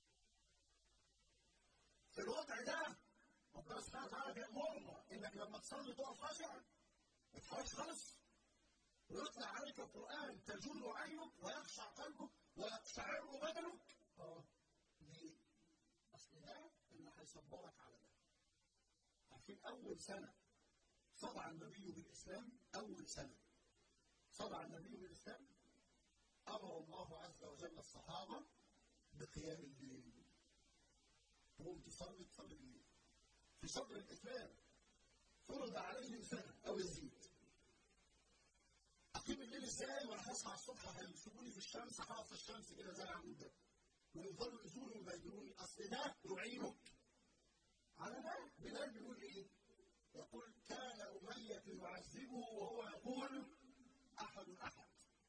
في الوضع ده ربنا سبحانه وتعالى بيأمرنا انك لما تصلي تقف خاشع ما تحاولش خالص ويطلع عليك القرآن تجل عينك ويخشع قلبك ويقشعر بدنك اه ليه؟ اصل ده اللي هيصبرك على ده عارفين اول سنه صدع النبي بالاسلام اول سنه صدع النبي بالاسلام امر الله عز وجل الصحابه بقيام الليل تقوم تصلي تصلي الليل في صدر الاسلام فرض عليهم سنه او يزيد اقيم الليل ازاي وانا هصحى الصبح هيسيبوني في الشمس هقف في الشمس كده زي العمود ده ويفضلوا يزوروا ويبينوني اصل ده يعينك على ده بلال بيقول ايه؟ يقول كان أمية يعذبه وهو يقول أحد أحد.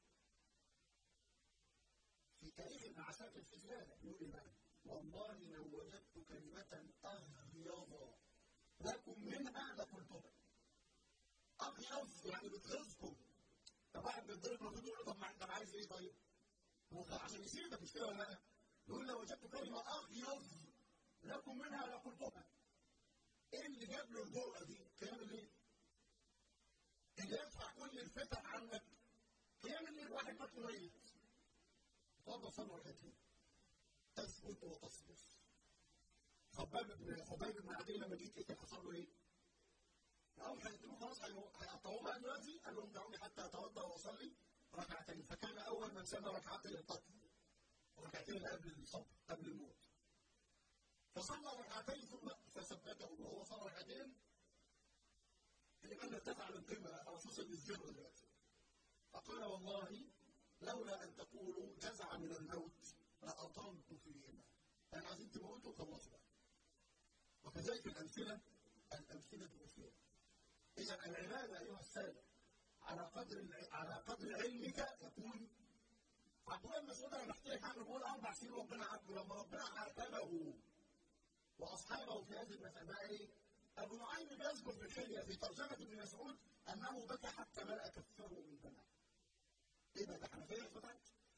في تاريخ البعثات في زيادة يقول إيه والله لو وجدت كلمة أغيظ لكم منها لقلتها. أغيظ يعني بتغيظكم. طب واحد بيتضرب المفروض يقول له طب ما أنت عايز إيه طيب؟ هو عشان يسيبك مش كده ولا لا؟ يقول لو وجدت كلمة أغيظ لكم منها لقلتها. ايه اللي جاب له الجرأة دي؟ قيام الليل. اللي يدفع كل الفتن عنك قيام الليل واحد مات ميت. اتفضل صلوا ركعتين. تثبت وتصبر. خباب بن خباب بن عدي لما جيت ايه حصل له ايه؟ قام هيقتلوه خلاص هيقطعوه بقى دلوقتي قال لهم دعوني حتى اتوضا واصلي ركعتين فكان اول من سمى ركعتين القتل ركعتين قبل الصبر قبل الموت فصلى ركعتين ثم فثبته وهو صلى ركعتين اللي كان ارتفع من قمه او وصل للجبر دلوقتي فقال والله لولا ان تقولوا جزع من الموت لاطلت فيهما يعني عايزين تموتوا خلصوا بقى وكذلك الامثله الامثله كثيره اذا العباده ايها الساده على قدر على قدر علمك يكون عبد الله بن مسعود انا بحكي لك عنه بقول اربع سنين ربنا عاتبه لما ربنا عاتبه واصحابه في هذه المساله ايه؟ ابو نعيم بيذكر في الحليه في ترجمه ابن مسعود انه بكى حتى ملا كفه من دمع. ايه ده؟ ده حنفيه فتحت؟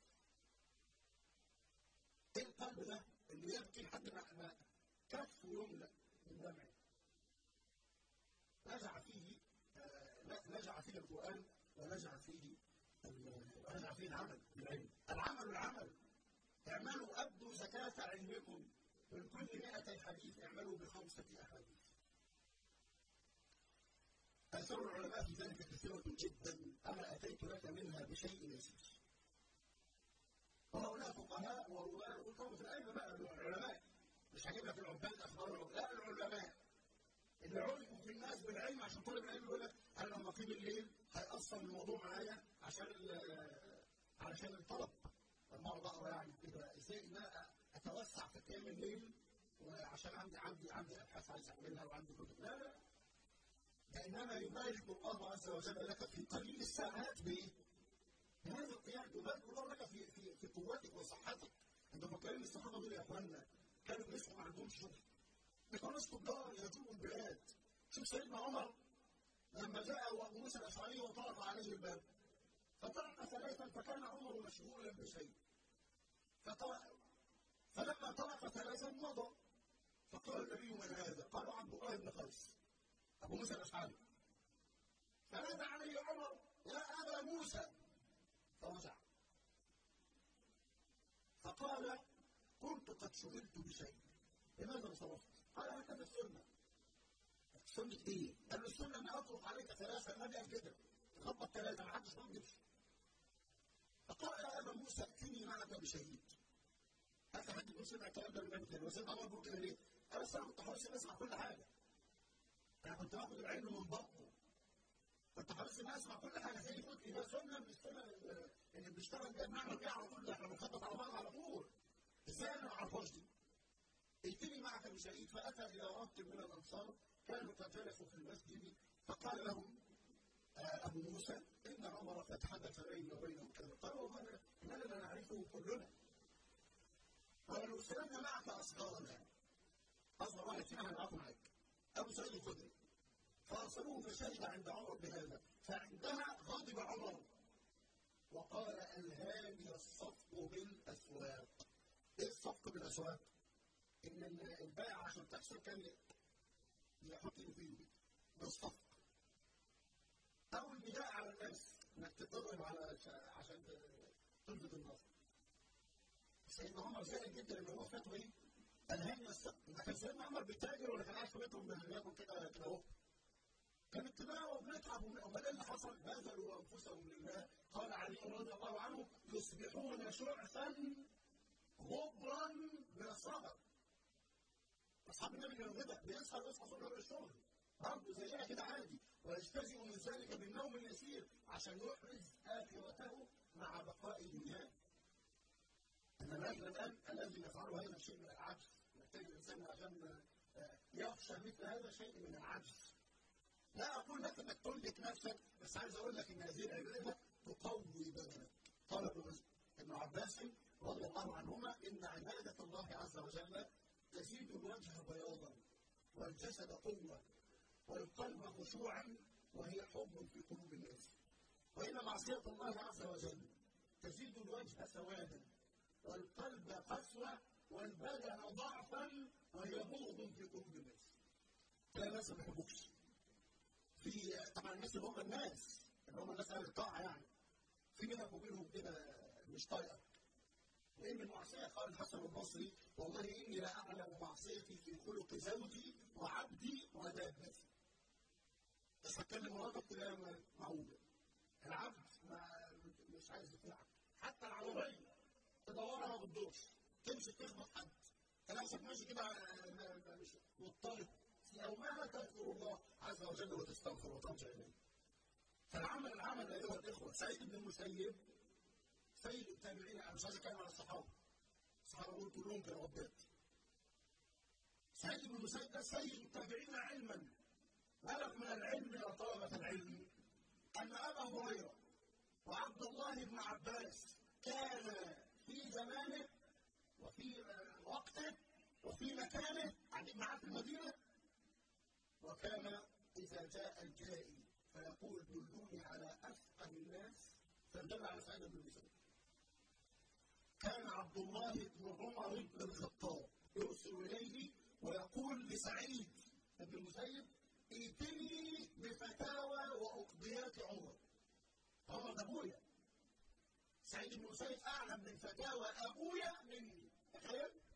ايه القلب ده اللي يبكي لحد ما كفه يملا من دمعه؟ نزع فيه نزع فيه القران ونزع فيه ونزع فيه العمل بالعلم. العمل العمل اعملوا ابدوا زكاه علمكم من كل 100 حديث اعملوا بخمسة أحاديث آثار العلماء في ذلك كثيرة جدا أنا أتيت لك منها بشيء يسير وهؤلاء فقهاء ورواه وطبعا في الأئمة بقى العلماء مش هجيب لك العباد أخبار لا العلماء اللي عرفوا في الناس بالعلم عشان طالب العلم يقول لك أنا لما أقيم الليل هيأثر الموضوع معايا عشان علشان الطلب لما أقعد أقرا يعني كده إزاي إن أنا أتوسع في قيام الليل وعشان عندي عندي عندي أبحاث عايز أعملها وعندي كتب لا لا فإنما يبارك الله عز وجل لك في قليل الساعات بإيه؟ بهذا القيام يبارك الله لك في في في قوتك وصحتك أنت فاكرين الصحابة دول يا إخواننا كانوا بيصحوا ما عندهمش شغل ما كانوش تجار يجوبوا البلاد شوف سيدنا عمر لما جاء أبو موسى الأشعري وطرق عليه الباب فطرق ثلاثا فكان عمر مشغولا بشيء فطرق فلما طرق ثلاثا مضى فقال النبي من هذا؟ قالوا عبد الله بن قيس أبو موسى الأشعري فنادى عليه عمر يا أبا موسى فرجع فقال كنت قد شغلت بشيء لماذا انصرفت؟ قال هكذا السنة سنة ايه؟ قال له السنة اني اطلق عليك ثلاثة النبي قال كده خبط ثلاثة ما حدش نضف فقال يا ابا موسى ائتني معك بشهيد هذا حد يقول سمع الكلام ده من النبي كده وسيدنا عمر بيقول كده ليه؟ قال اصل انا كنت حريص اسمع كل حاجة انا كنت باخد العلم من بطنه كنت حريص ان اسمع كل حاجه زي قلت ده سنه من السنن اللي بنشتغل بيها بنعمل بيها على طول احنا بنخطط على بعض على طول ازاي انا ما اعرفهاش دي؟ ائتني معك بشهيد فاتى الى رهط من الانصار كانوا قد جلسوا في المسجد فقال لهم ابو موسى ان عمر قد حدث بيني وبينهم كذا قالوا اننا لا نعرفه كلنا ولنرسلن معك اصغارنا اصغر واحد فينا هنعرفه معاك ابو سعيد الخدري فارسلوه فشهد عند عمر بهذا فعندها غضب عمر وقال الهاني الصفق بالاسواق ايه الصفق بالاسواق؟ ان البائع عشان تحصل كان يحط ايده فيه ده الصفق او البداء على الناس انك تضرب على عشان تلفت النظر سيدنا عمر زعل جدا ان هو فاته ايه؟ الهاني الصفق ما كان سيدنا عمر بيتاجر ولا كان قاعد في بيتهم بياكل كده كده اهو كان اتباع وبنتعب امال ايه اللي حصل؟ بذلوا انفسهم لله قال علي رضي الله عنه يصبحون شعثا غبرا من الصبر اصحاب النبي كانوا كده بيسهر يصحى صبح الشغل برضه زينا كده عادي ويجتزئ من ذلك بالنوم اليسير عشان يحرز اخرته مع بقاء دنياه ان الرجل الان الذي يفعل هذا الشيء من العجز محتاج الانسان عشان يخشى مثل هذا الشيء من العجز لا اقول لك انك تملك نفسك بس عايز اقول لك ان هذه العباده تقوي بدنك قال ابن عباس رضي الله عنهما ان عباده الله عز وجل تزيد الوجه بياضا والجسد قوه والقلب خشوعا وهي حب في قلوب الناس وان معصيه الله عز وجل تزيد الوجه سوادا والقلب قسوه والبدن ضعفا وهي بغض في قلوب الناس لا ناس ما بيحبوكش في طبعا الناس اللي هم الناس اللي هم الناس اهل الطاعه يعني في بينك وبينهم كده مش طايقه وإن المعصية قال الحسن البصري والله إني لا أعلم معصيتي في خلق زوجي وعبدي ودابتي بس هتكلم مراتك كلام معقول العبد ما مش عايز يطلعك حتى العربية تدورها ما بتدورش تمشي تخبط حد تلاقيك ماشي كده مش مضطرب يومها تذكر الله عز وجل وتستغفر وترجع اليه. فالعمل العمل ايها الاخوه سعيد بن المسيب سيد التابعين انا مش عايز اتكلم عن الصحابه. الصحابه دول كلهم كانوا عباد. سعيد بن المسيب ده سيد التابعين علما بلغ من العلم الى طلبه العلم ان ابا هريره وعبد الله بن عباس كان في زمانه وفي وقته وفي مكانه قاعدين معاه في المدينه وكان إذا جاء الجائي فيقول دلوني على أفقه الناس فدل على سعيد بن المسيب. كان عبد الله بن عمر بن الخطاب يرسل إليه ويقول لسعيد بن المسيب ائتني بفتاوى وأقضيات عمر. عمر ده أبويا. سعيد بن المسيب أعلم من فتاوى أبويا مني. تخيل؟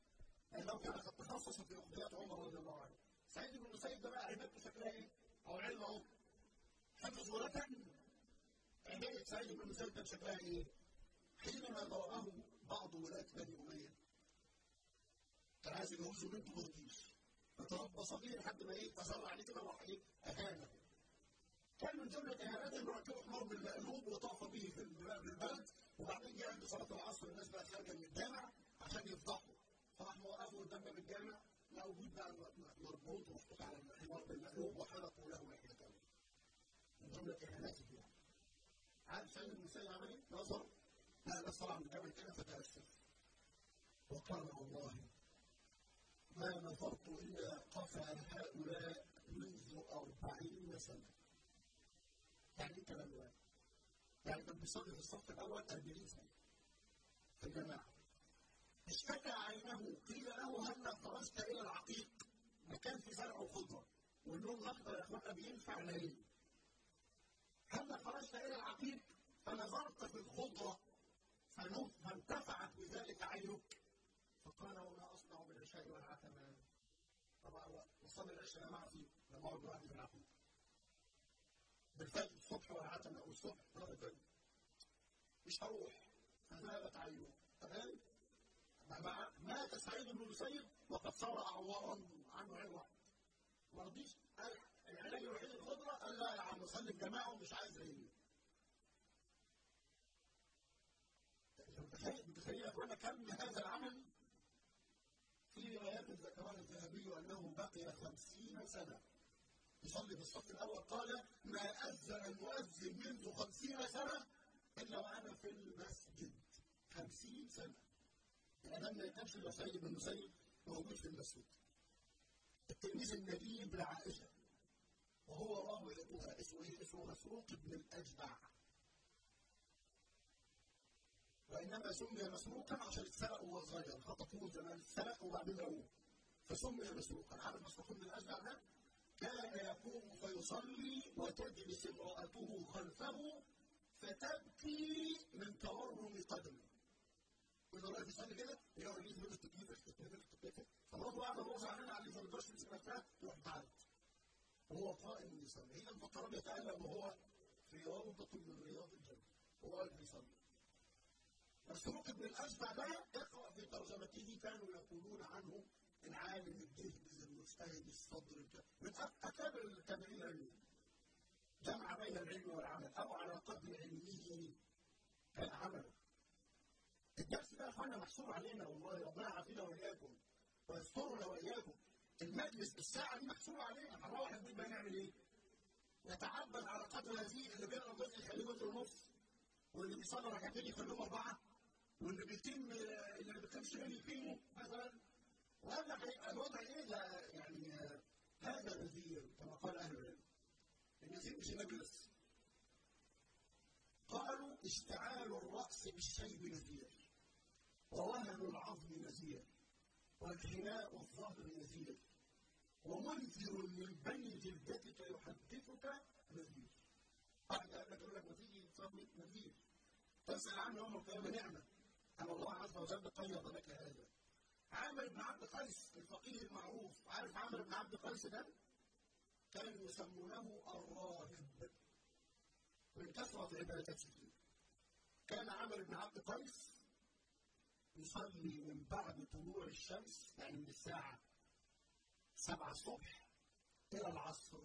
لو كان قد تخصص في اقضيات عمر رضي الله عنه سعيد بن المسيب ده بقى عبادته شكلها ايه؟ او علم اهو حفظ ولا عباده سعيد بن المسيب كان شكلها ايه؟ حينما ضربه بعض ولاة بني اميه كان عايز يجوزه بنته ما رضيش فتربص بيه لحد ما ايه تسرع عليه كده وراح ايه اهانه كان من جمله اهانات انه ركبه حمار بالمقلوب وطاف به في البلد وبعدين جه عند صلاه العصر الناس بقى خارجه من الجامع عشان يفضحوا فراح موقفه قدام باب الجامع لا وجود بقى مربوط ومفتوح على الحمار بالمقلوب وحلقوا له لحيته من جمله اهاناته يعني عارف سيد المسيب عمل ايه؟ نظر لا بس طلع من الجبل كده فتاسف وقال والله ما نظرت إلا قفا هؤلاء منذ أربعين سنة يعني إيه الكلام ده؟ يعني كان بيصلي في الصف الأول 40 سنة في الجماعة اشتكى عينه قيل له هل خرجت إلى العقيق مكان في زرع وخضرة واللون الأخضر يا إخوانا بينفع ليه؟ هل خرجت إلى العقيق فنظرت في الخضرة فانتفعت بذلك عينك فقال وما اصنع بالعشاء والعتمه طبعا وصلي العشاء معه في لما اقعد لوحدي في العقيده بالفجر الصبح والعتمه او الصبح مرة مش هروح فذهبت عينه تمام مات سعيد بن المسيب وقد صار اعوارا عنه عين واحد ما رضيش العلاج الوحيد الخضره قال لا يا عم صلي الجماعه ومش عايز عيني متخيل يا اخوانا كم هذا العمل في روايات ذكرها الذهبي انه بقي خمسين سنه يصلي في الصف الاول قال ما اذن المؤذن منذ خمسين سنه الا وانا في المسجد خمسين سنه الادم ما يكونش الا سيد بن مسيب موجود في المسجد التلميذ النبيل لعائشه وهو راويتها اسمه ايه؟ اسمه مسروق بن الاجدع وانما سمي مسروقا عشان اتسرق وهو صغير خطفوه زمان اتسرق وبعدين رموه فسمي مسروقا عارف مسروق بن الاشجع ده؟ كان يقوم فيصلي وتجلس امرأته خلفه فتبكي من تورم قدمه. كل ما يصلي كده يقعد يجيب منه التكليف التكليف التكليف فمراته قاعده تبص علينا عليه فما يقدرش يمسك نفسها يروح تعالج. وهو قائم يصلي هنا المفترض يتألم وهو في روضة من رياض الجنة وهو واقف بيصلي. مسروق بن الاشبع ده اقرا في ترجمته كانوا يقولون عنه العالم الجهبذ المجتهد الصدر من اكابر التابعين العلميين جمع بين العلم والعمل او على قدر علمه كان عمله الدرس ده يا اخوانا محصور علينا والله ربنا يعافينا واياكم ويسترنا واياكم المجلس الساعه دي محصوره علينا هنروح البيت بقى نعمل ايه؟ نتعبد على قدر هذه اللي بين الجزء يخليه جزء ونص واللي بيصلي ركعتين يخليهم اربعه واللي بيتم اللي ما بيتمش غير يقيمه مثلا وقال لك هيبقى الوضع ايه لا يعني هذا نذير كما قال اهل العلم النذير مش المجلس قالوا اشتعال الراس بالشيب نذير ووهن العظم نذير وانحناء الظهر نذير ومنذر من بني جلدتك يحدثك نذير بعد قال لك يقول لك ما تيجي تصلي نذير تسال عنه يوم القيامه نعمه أن الله عز وجل قيض لك هذا. عامر بن عبد قيس الفقيه المعروف، عارف عامر بن عبد قيس ده؟ كانوا يسمونه الراهب من كثرة عبادته. كان عامر بن عبد قيس يصلي من بعد طلوع الشمس يعني من الساعة سبعة الصبح إلى العصر.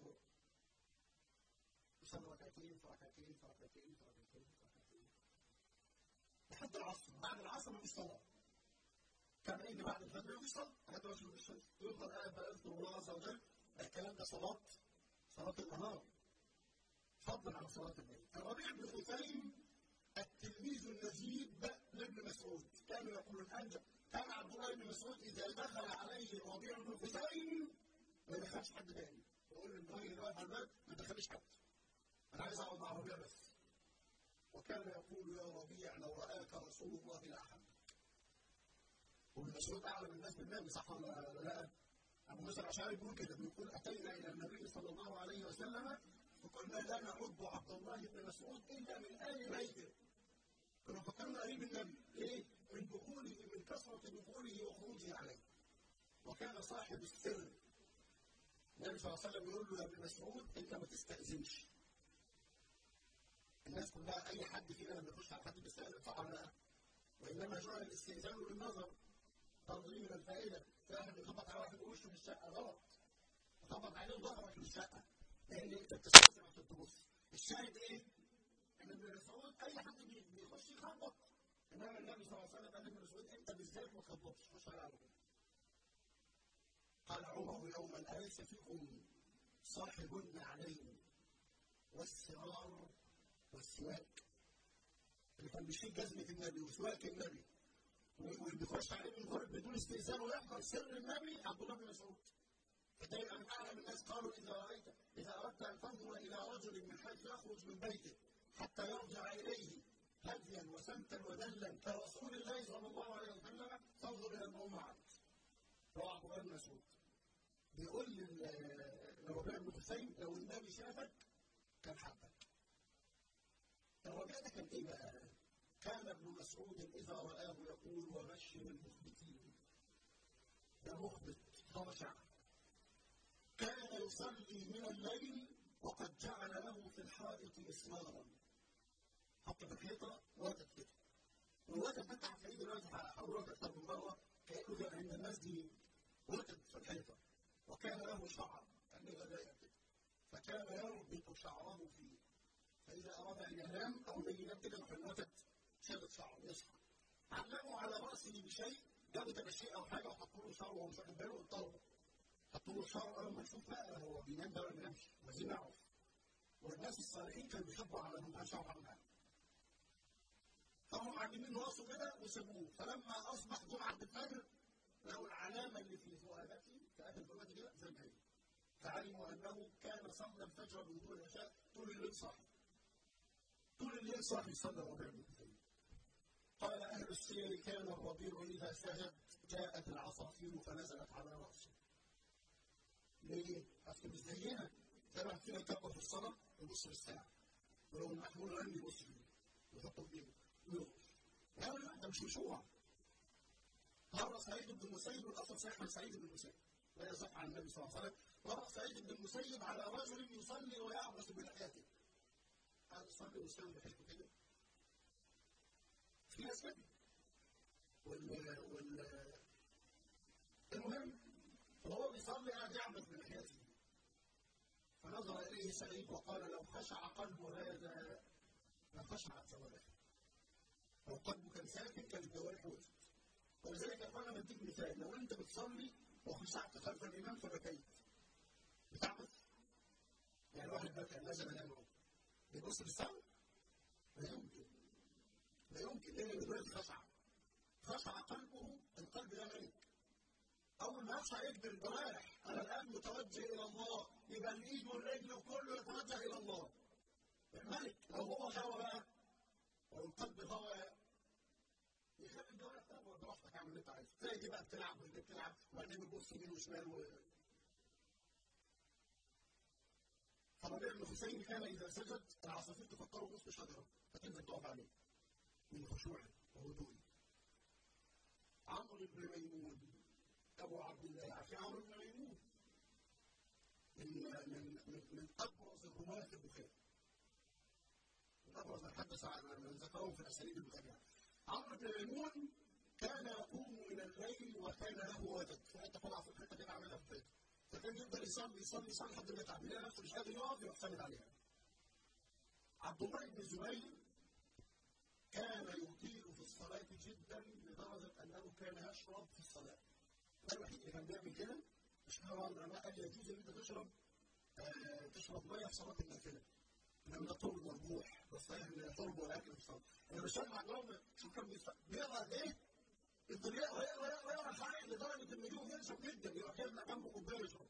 يصلي ركعتين في ركعتين في ركعتين في ركعتين في ركعتين. لحد العصر بعد العصر مفيش صلاة كان يجي بعد الفجر مفيش صلاة لحد ما يشوف الشمس يفضل قاعد بقى يذكر الله عز وجل الكلام ده صلاة صلاة النهار فضلا عن صلاة الليل الربيع بن خثيم التلميذ النجيب لابن مسعود كانوا يقولون أنجب كان عبد الله بن مسعود إذا دخل عليه الربيع بن خثيم ما دخلش حد تاني يقول للراجل اللي واقف على الباب ما دخلش حد أنا عايز أقعد مع الربيع بس وكان يقول يا ربيع لو رآك رسول الله لأحبك. وابن مسعود أعلم الناس بالنبي صح ولا لا؟ أبو موسى الأشعري بيقول كده بيقول أتينا إلى النبي صلى الله عليه وسلم فقلنا لا نعد عبد الله بن مسعود إلا من آل بيته. كنا فكرنا قريب النبي ليه؟ من دخوله من كثرة دخوله وخروجه عليه. وكان صاحب السر النبي صلى الله عليه وسلم يقول له يا ابن مسعود انت ما تستاذنش الناس كلها اي حد فينا لما يخش على حد بيستاذن صح ولا لا؟ وانما جعل الاستئذان للنظر تنظيم من الفائده فاهم يخبط على واحد وشه في الشقه غلط يخبط عليه ظهرك في الشقه لان انت بتستاذن عشان تبص الشاهد ايه؟ ان ابن مسعود اي حد بيخش يخبط انما النبي صلى الله عليه وسلم قال لابن مسعود انت بالذات ما تخبطش خش على عمر قال عمر يوما اليس فيكم صاحب النعلين والسرار والسواك اللي كان بيشيل جزمة النبي وسواك النبي واللي بيخش عليه من غير بدون استئذان ويحضر سر النبي عبد الله بن مسعود فدائما من اعلم الناس قالوا اذا رايت اذا اردت ان تنظر الى رجل من حيث يخرج من بيته حتى يرجع اليه هديا وسمتا ودلا كرسول الله صلى الله عليه وسلم فانظر الى الموضوعات رواه عبد الله بن مسعود بيقول لربيع بن حسين لو النبي شافك كان حبك الربيع ده كان ايه بقى؟ كان ابن مسعود اذا رآه يقول وبشر المخبتين ده مخبت خرشع كان يصلي من الليل وقد جعل له في الحائط مسمارا حط في الحيطه وتد كده والوتد ده تحت ايد الوتد حوله اكثر من مره كانه كان عند الناس دي وتد في الحيطه وكان له شعر كان غدايا كده فكان يربط شعره فيه فاذا اراد ان ينام او ان ينام كده في الوتد شدد شعره يصحى علموا على راسه بشيء جابوا تمشيه او حاجه وحطوا له شعره وهو مش واخد باله وطلبوا حطوا له شعره لما نشوف بقى هو بينام ده ولا ما بينامش عايزين نعرف والناس الصالحين كانوا بيحبوا على من شعر عنها فهم عاجبين راسه كده وسابوه فلما اصبح جمعه الفجر لقوا العلامه اللي في ذؤابته في اخر ذؤابته كده زي ما هي فعلموا انه كان صلى الفجر بدون العشاء طول الليل صاحي طول الليل صاحي صلى الربيع بن حسين قال اهل السير كان الربيع اذا سجد جاءت العصافير فنزلت على راسه ليه؟ اصل مش زينا تبع فينا كبر في الصلاه يبص في الساعه ولو المحمول عندي يبص فيه يحطه في ايده ويرقص لا لا ده مش مشروع مر سعيد بن المسيب والاصل صحيح عن سعيد بن المسيب لا يصح عن النبي صلى الله عليه وسلم مر سعيد بن المسيب على رجل يصلي ويعبس بلحيته قال يصلي ويسلم بحيث كده في ناس كده وال وال المهم فهو بيصلي قاعد يعبس بلحيته فنظر اليه سعيد وقال لو خشع قلب هذا لخشعت جوارحه لو قلبه كان ساكن كانت جوارحه وقفت ولذلك يا اخوانا بديك مثال لو انت بتصلي وخشعت خلف الامام فبكيت بتعبس يعني واحد بكى نزل ينام بيبص للسما لا يمكن لا يمكن لان دلوقتي خشع خشع قلبه القلب ده ملك اول ما يخشع يجبر الجوارح انا الان متوجه الى الله يبقى الايد والرجل كله يتوجه الى الله الملك لو هو هوى بقى والقلب هوى يخلي الجوارح تهوى براحتك اعمل اللي انت عايزه تلاقي دي بقى بتلعب واللي بتلعب وبعدين بتبص يمين وشمال و... فربيع بن حسين كان اذا سجد العصافير تفكره وسط شجره فتنزل تقف عليه من خشوعه وهدوءه عمرو بن ميمون ابو عبد الله عارفين عمرو بن ميمون من من من, من ابرز الرماة البخاري من ابرز من حدث عن من ذكرهم في الاساليب البخاريه عمرو بن ميمون كان يقوم من الليل وكان له وجد في حته طلع في الحته كده عملها في بيته فكان يفضل يصلي يصلي يصلي لحد ما يتعب يلاقي نفسه مش قادر يقف يعتمد عليها عبد الله بن الزبير كان يطيل في الصلاة جدا لدرجة أنه كان يشرب في الصلاة. ده الوحيد اللي كان بيعمل كده مش هو العلماء قال يجوز ان انت تشرب آه تشرب ميه في صلاه النافله انما ده طرب مربوح بس يعني شرب واكل في الصلاه انا مش فاهم عندهم شوف كان بيقرا قد ايه؟ يفضل يقرا يقرا يقرا يقرا حاجه لدرجه ان يجوز يشرب جدا يروح يملى جنبه كوبايه يشرب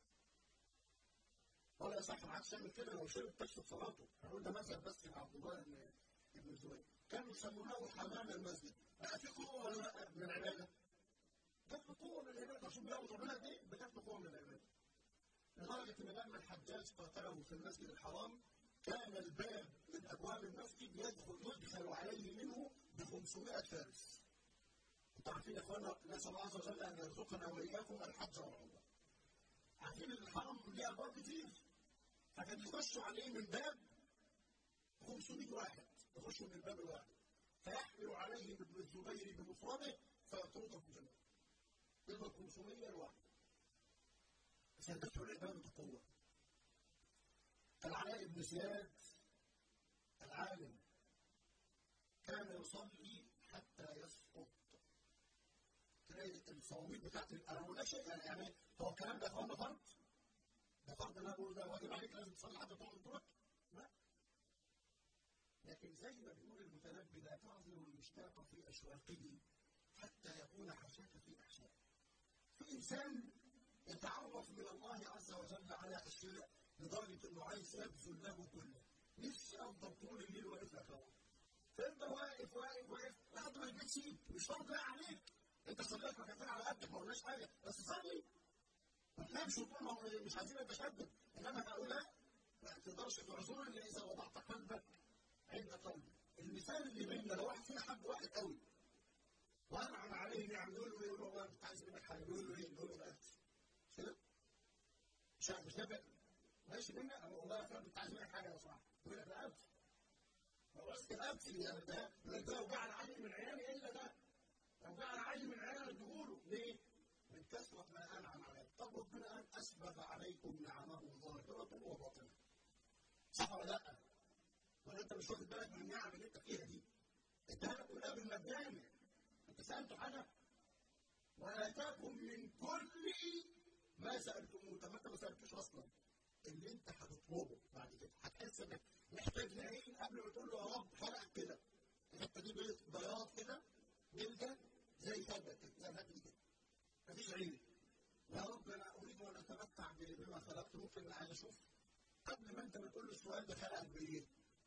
ولا يصح ما عادش يعمل كده لو شرب تشرب صلاته هقول ده مثل بس لعبد الله بن الزبير كانوا يسمونه حمام المسجد بقى في قوه ولا لا من العباده؟ جات له قوه من العباده عشان بيعبد ربنا قد ايه؟ جات له قوه من العباده. لدرجه ان لما الحجاج قاتله في المسجد الحرام كان الباب من ابواب المسجد يدخل يدخل عليه منه ب 500 فارس. انتوا عارفين يا اخوانا نسال الله عز وجل ان يرزقنا واياكم الحج والعمره. عارفين ان الحرم ليه ابواب كتير فكان يخشوا عليه من باب 500 واحد يخشوا من الباب الواحد فيحمل عليهم ابن الزبير بمفرده فيطردهم جميعا. يضرب 500 لوحده. سيدته العباده بقوه. العلاء بن زياد العالم كان يصلي حتى يسقط تلاقي الصواميل بتاعت انا شيء يعني يعني هو الكلام ده فرض فرض ده فرض انا بقول ده واجب عليك لازم تصلي حتى تقعد تروح لا لكن زي ما بيقول المتنبي لا تعذر المشتاق في اشواقه حتى يكون حشاك في احشائه في انسان يتعرف من الله عز وجل على اشياء لدرجه انه عايز يبذل له كله نفسي افضل طول الليل واقف لك فانت واقف واقف واقف لحد ما البيت يسيب مش فرض بقى عليك انت صليت ركعتين على قدك ما قلناش حاجه بس صلي ما تنامش وتقول ما هو مش عايزين نتشدد انما هؤلاء ما تقدرش تعذر الا اذا وضعت قلبك عند قلبك المثال اللي بيننا لو واحد فينا حد واحد قوي وانعم عليه نعم يقول له يقول له انت عايز منك حاجه يقول له ايه؟ يقول له الاكل مش كده؟ مش مش ده ماشي منا والله يا فندم انت عايز منك حاجه يا صاحبي يقول لك الاكل بس الأمثل يعني ده ده وجعل عيني من عيالي إلا ده لو جعل عيني من عيالي اديهوله ليه؟ من كثرة ما أنعم عليه طب ربنا قال أسبغ عليكم نعمه ظاهرة وباطنة صح ولا لأ؟ ولا أنت مش واخد بالك من النعم اللي أنت فيها دي؟ اداها لك كلها بالمجاني أنت سألته حاجة؟ وآتاكم من كل ما سألتموه طب ما أنت ما سألتوش أصلا اللي أنت هتطلبه بعد كده هتحس إنك محتاج لعين قبل ما تقول له يا رب خلقك كده الحته دي بياض كده جلده زي ثبت كده زي الهدي كده مفيش عين يا رب انا اريد ان اتمتع بما خلقت ممكن عايز اشوف قبل ما انت ما تقول له السؤال ده خلقك بايه؟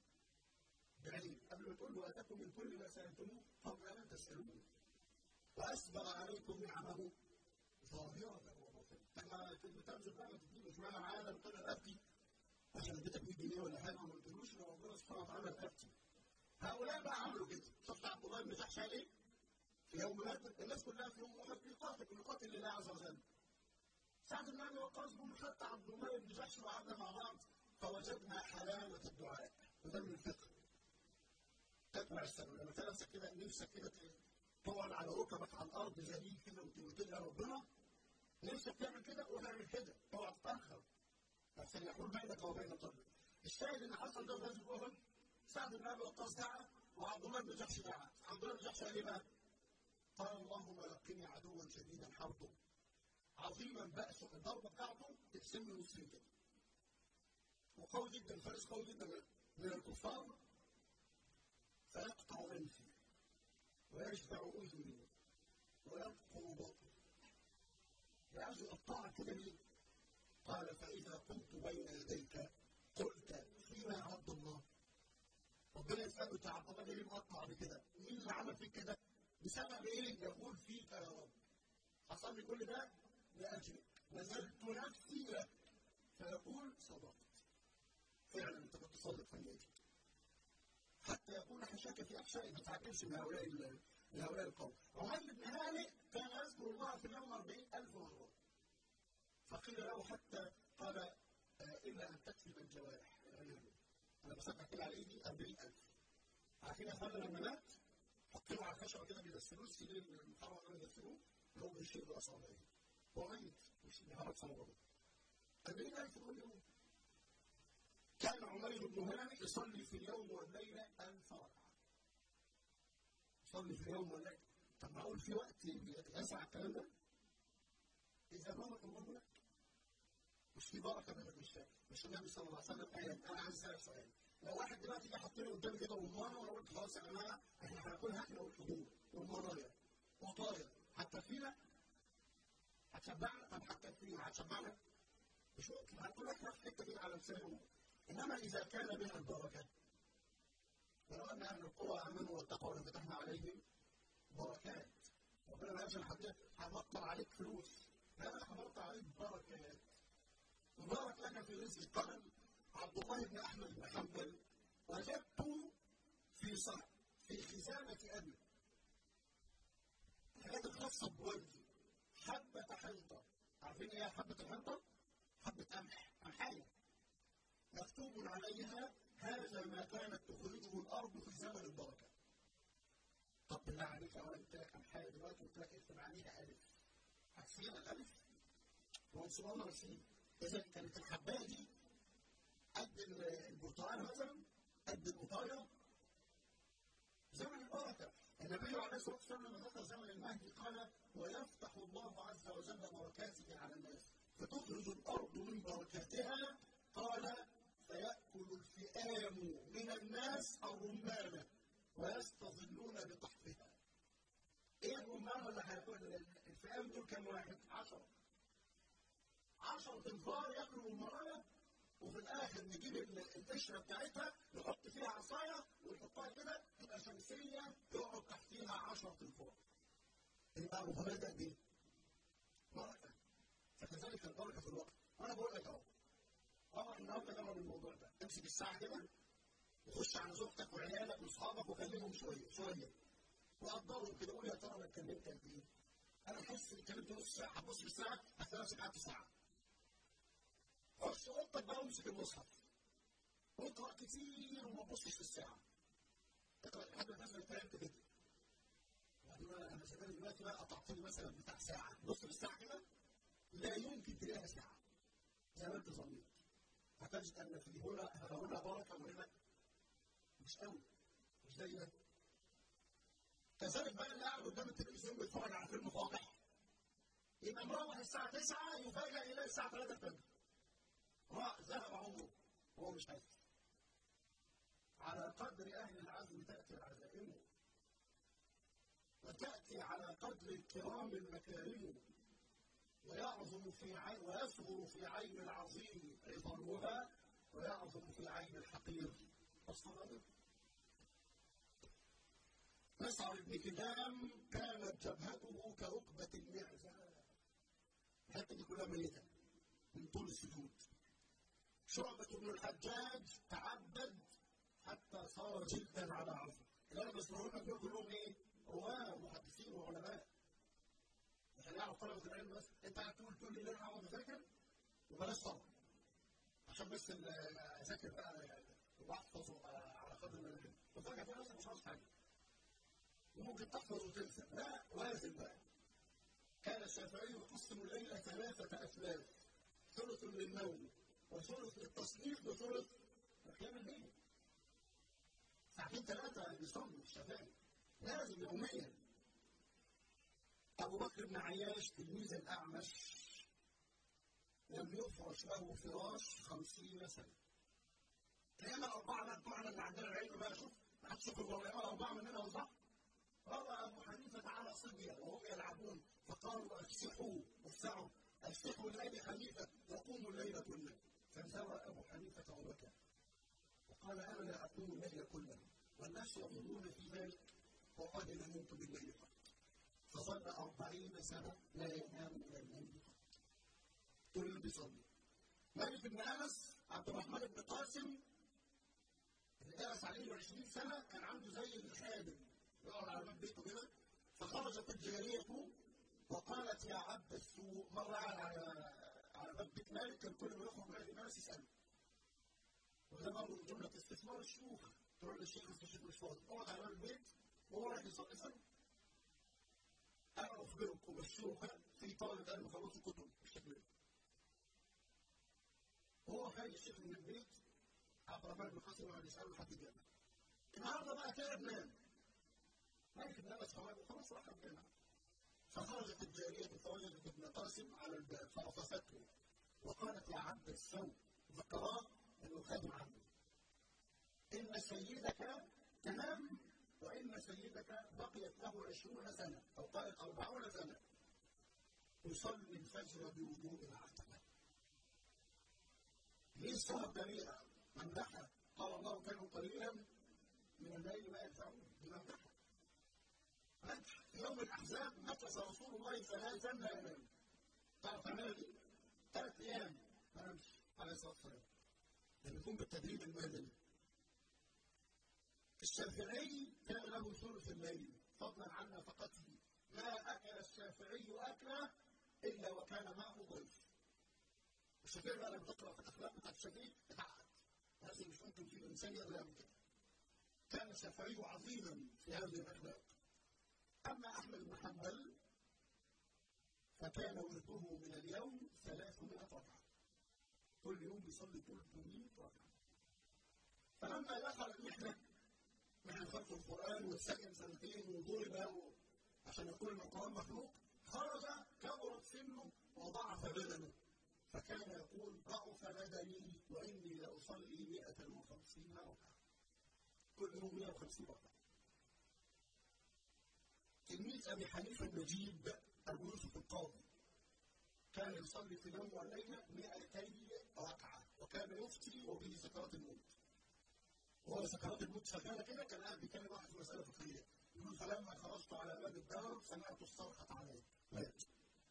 بعين قبل ما تقول له اتاكم من كل ما سالتموه قبل ان تسالوه واسبغ عليكم نعمه ظاهره وباطنه لما بتنزل بقى ما تديله اشمعنى معايا انا بتقول ابكي عشان اديتك 100 جنيه ولا حاجه وما قلتلوش ان ربنا سبحانه وتعالى ابكي هؤلاء بقى عملوا كده شفت عبد الله بن جحش قال ايه؟ في يوم مات الناس كلها في يوم واحد بيقاتل بيقاتل لله عز وجل سعد بن ابي وقاص بن خدت عبد الله بن جحش وقعدنا مع بعض فوجدنا حلاوه الدعاء وده من الفقه تتبع السبب لما تلاقي نفسك كده نفسك كده تقعد على ركبك على الارض ذليل كده وتدعي ربنا نفسك تعمل كده وتعمل كده تقعد تاخر عشان يحول بينك وبين قلبك الشاهد ان حصل ده غزوه احد سعد بن ابي وقاص دعا وعبد الله بن جحش دعا عبد الله بن جحش قال ايه بقى؟ قال اللهم لقني عدوا شديدا حربه عظيما بأسه الضربه بتاعته تقسم له نصين كده وقوي جدا فارس قوي جدا من الكفار فيقطع انفي ويشبع اذني ويبقر بطني يعز يقطعها كده ليه؟ قال فإذا قمت بين يديك قلت فيما عبد الله ربنا يسأله يا عبد الله ليه مقطع بكده؟ مين اللي عمل فيك كده؟ بسبب ايه؟ يقول فيك يا رب. حصل لي كل ده لأجلك نزلت نفسي لك فيقول صدقت. فعلا انت كنت صادق في نيتك. حتى يكون حشاك في احشائك ما تعجبش من هؤلاء من هؤلاء القوم. عمير بن هانئ كان يذكر الله في اليوم 40000 مرة. فقيل له حتى قال آه الا ان تكسب الجوارح انا بسبح كده على ايدي 40000 عارفين يا اخوانا لما مات حطينه على الخشبه كده بيدسلوه السرير المحرم كانوا يدسلوه هو بيشيل باصابعه هو ميت مش بيهرب صوابعه 40000 كل يوم كان عمير بن هانئ يصلي في اليوم والليله 1000 ركعه يصلي في اليوم والليله طب معقول في وقت يسع الكلام ده؟ إذا بارك الله لك مش في بركة بينك مش فاهم مش النبي صلى الله عليه وسلم قال أنا عايز أسألك سؤال لو واحد دلوقتي جه حط لي قدامي كده رمان وأنا قلت خلاص يا جماعة إحنا هناكل أكلة والحضور والمرايا وطاير هتكفينا؟ هتشبعنا؟ طب هتكفينا هتشبعنا؟ مش ممكن هنقول لك في حتة كده على لسانهم إنما إذا كان بها البركة ولو أن أهل القرى آمنوا واتقوا لفتحنا عليهم بركات ربنا ما يجعل حد هنمطر عليك فلوس لا حضرت عليك بركات مبارك لك في رزق قال عبد الله بن احمد بن حنبل وجدت في صح في خزانة أبي صبوي حبة حنطة عارفين ايه حبة الحنطة؟ حبة قمح قمحية مكتوب عليها هذا ما كانت تخرجه الأرض في زمن البركة طب بالله عليك لو انا قلت لك قمحية دلوقتي قلت لك اكتب عليها ألف هتفهم الألف؟ هو سبحان الله رسيم إذا كانت الحباية دي قد البرتقال مثلا قد البطاية زمن البركة النبي عليه الصلاة والسلام لما ذكر زمن المهدي قال ويفتح الله عز وجل بركاته على الناس فتخرج الأرض من بركاتها قال فيأكل الفئام من الناس الرمانة ويستظلون بطحفها ايه الرمان اللي هياكل الفئام دول كام واحد؟ 10 10 تنفار ياكلوا المرأة وفي الاخر نجيب القشره بتاعتها نحط فيها عصايه ونحطها كده تبقى شمسيه يقعد تحتيها 10 تنفار. يبقى مفردة قد ايه؟ بركه. فكذلك البركه في الوقت. وانا بقول لك اهو. طبعا النهارده جرب الموضوع ده، امسك الساعه كده وخش على زوجتك وعيالك واصحابك وكلمهم شويه شويه. وقدرهم كده قول يا ترى انا اتكلمت قد ايه؟ انا احس اني اتكلمت نص ساعه هتبص في الساعه هتلاقي نفسك قعدت ساعه. خش اوضتك بقى وامسك المصحف واقرا كتير وما تبصش في الساعه اقرا لحد ما تنزل الكلام كده وبعدين انا شغال دلوقتي بقى قطعت لي مثلا بتاع ساعه بص في الساعه كده لا يمكن تلاقيها ساعه زي ما انت ظنيت هتجد ان في هنا هنا بركه وهنا مش قوي مش زي ده كذلك بقى اللي قاعد قدام التلفزيون بيتفرج على فيلم فاضح يبقى مروح الساعه 9 يفاجئ يلاقي الساعه 3 الفجر ذهب عمره هو مش حاسس على قدر أهل العزم تأتي العزائم وتأتي على قدر الكرام المكارم ويعظم في عين ويصغر في عين العظيم عظمها ويعظم في عين الحقير الصغير مسعر بن كدام كانت جبهته كركبة المعزة الحتة دي كلها ميتة من طول السجود شعبة بن الحجاج تعبد حتى صار جلدا على عظم اللي انا بسمعهم لك دول كلهم ايه؟ رواه ومحدثين وعلماء عشان يعرف طلبة العلم بس انت قاعد تقول تقول لي انا هقعد اذاكر وبلاش صبر عشان بس اذاكر بقى واحفظ على قدر من العلم وفجأة في نفسك مش عاوز حاجة وممكن تحفظ وتنسى لا وازن بقى كان الشافعي يقسم الليل ثلاثة أثلاث ثلث للنوم وثلث للتصنيف وثلث لقيام الليل ساعتين ثلاثة بيصلي الشافعي لازم يوميا أبو بكر بن عياش تلميذ الأعمش لم يفرش له فراش خمسين سنة الأيام الأربعة بقى بتوعنا اللي عندنا العلم بقى شوف ما حدش يشوف الأيام الأربعة مننا وصح روى أبو حنيفة على صبية وهم يلعبون فقالوا أفسحوا افسحوا أفسحوا الليل خليفة وقوموا الليل كله فانزوى أبو حنيفة وبكى وقال أنا لا أقوم الليل كله والناس يظنون في ذلك وقد نمت بالليل قط فظل أربعين سنة لا ينام إلى الليل قط طول اللي بيصلي مالك بن أنس عبد الرحمن بن قاسم اللي درس عليه 20 سنة كان عنده زي الخادم يقعد على باب بيته كده فخرجت الجارية وقالت يا عبد السوء مرة على على باب بيت مالك كان كل ما يخرج مالك الناس يسأله وده برضه من جملة استثمار الشيوخ تروح للشيخ الشيخ مش فاضي اقعد على باب البيت وهو رايح يصلي صلي أنا أخبرك وبشرك في طالب علم خلاص الكتب بالشكل ده وهو خارج الشيخ من البيت عبد الرحمن بن قاسم وقعد يسأله لحد الجامع النهارده بقى تعب نام مالك بن انس خلاص راح الجامع فخرجت الجارية فوجدت ابن قاسم على الباب فأطفته وقالت يا عبد السوء ذكراه انه خادم عنه ان سيدك تمام وان سيدك بقيت له عشرون سنه او قالت اربعون سنه يصلي الفجر بوجوب العتبه ليه صار بريئه ممدحه قال الله كانوا قليلا من الليل ما يدفعون بممدحه مدح في يوم الاحزاب مكث رسول الله ثلاثا لا ينام تعرف تعملها دي؟ ثلاث ايام ما نمشي عليه الصلاه والسلام لما يكون بالتدريب المدني الشافعي كان له ثلث الليل فضلا عن نفقته ما اكل الشافعي الشافعي بقى لما تقرا في الاخلاق بتاعت الشافعي اتعقد هذه مش ممكن في انسان يقدر يعمل كده كان الشافعي عظيما في هذه الاخلاق اما احمد بن حنبل فكان ورده من اليوم 300 ركعه كل يوم بيصلي 300 ركعه فلما دخل المحنه محنه خلق القران واتسجن سنتين وضرب عشان يقول ان القران مخلوق خرج كبرت سنه وضعف بدنه فكان يقول ضعف بدني واني لاصلي 150 ركعه كل يوم 150 ركعه تلميذ ابي حنيفه النجيب ابو يوسف القاضي كان يصلي في اليوم والليله 200 ركعه وكان يفتي وبه سكرات الموت وهو سكرات الموت شغاله كده كان قاعد بيتكلم واحد في مساله فقهيه يقول فلما خرجت على باب الدار سمعت الصرخه علي مات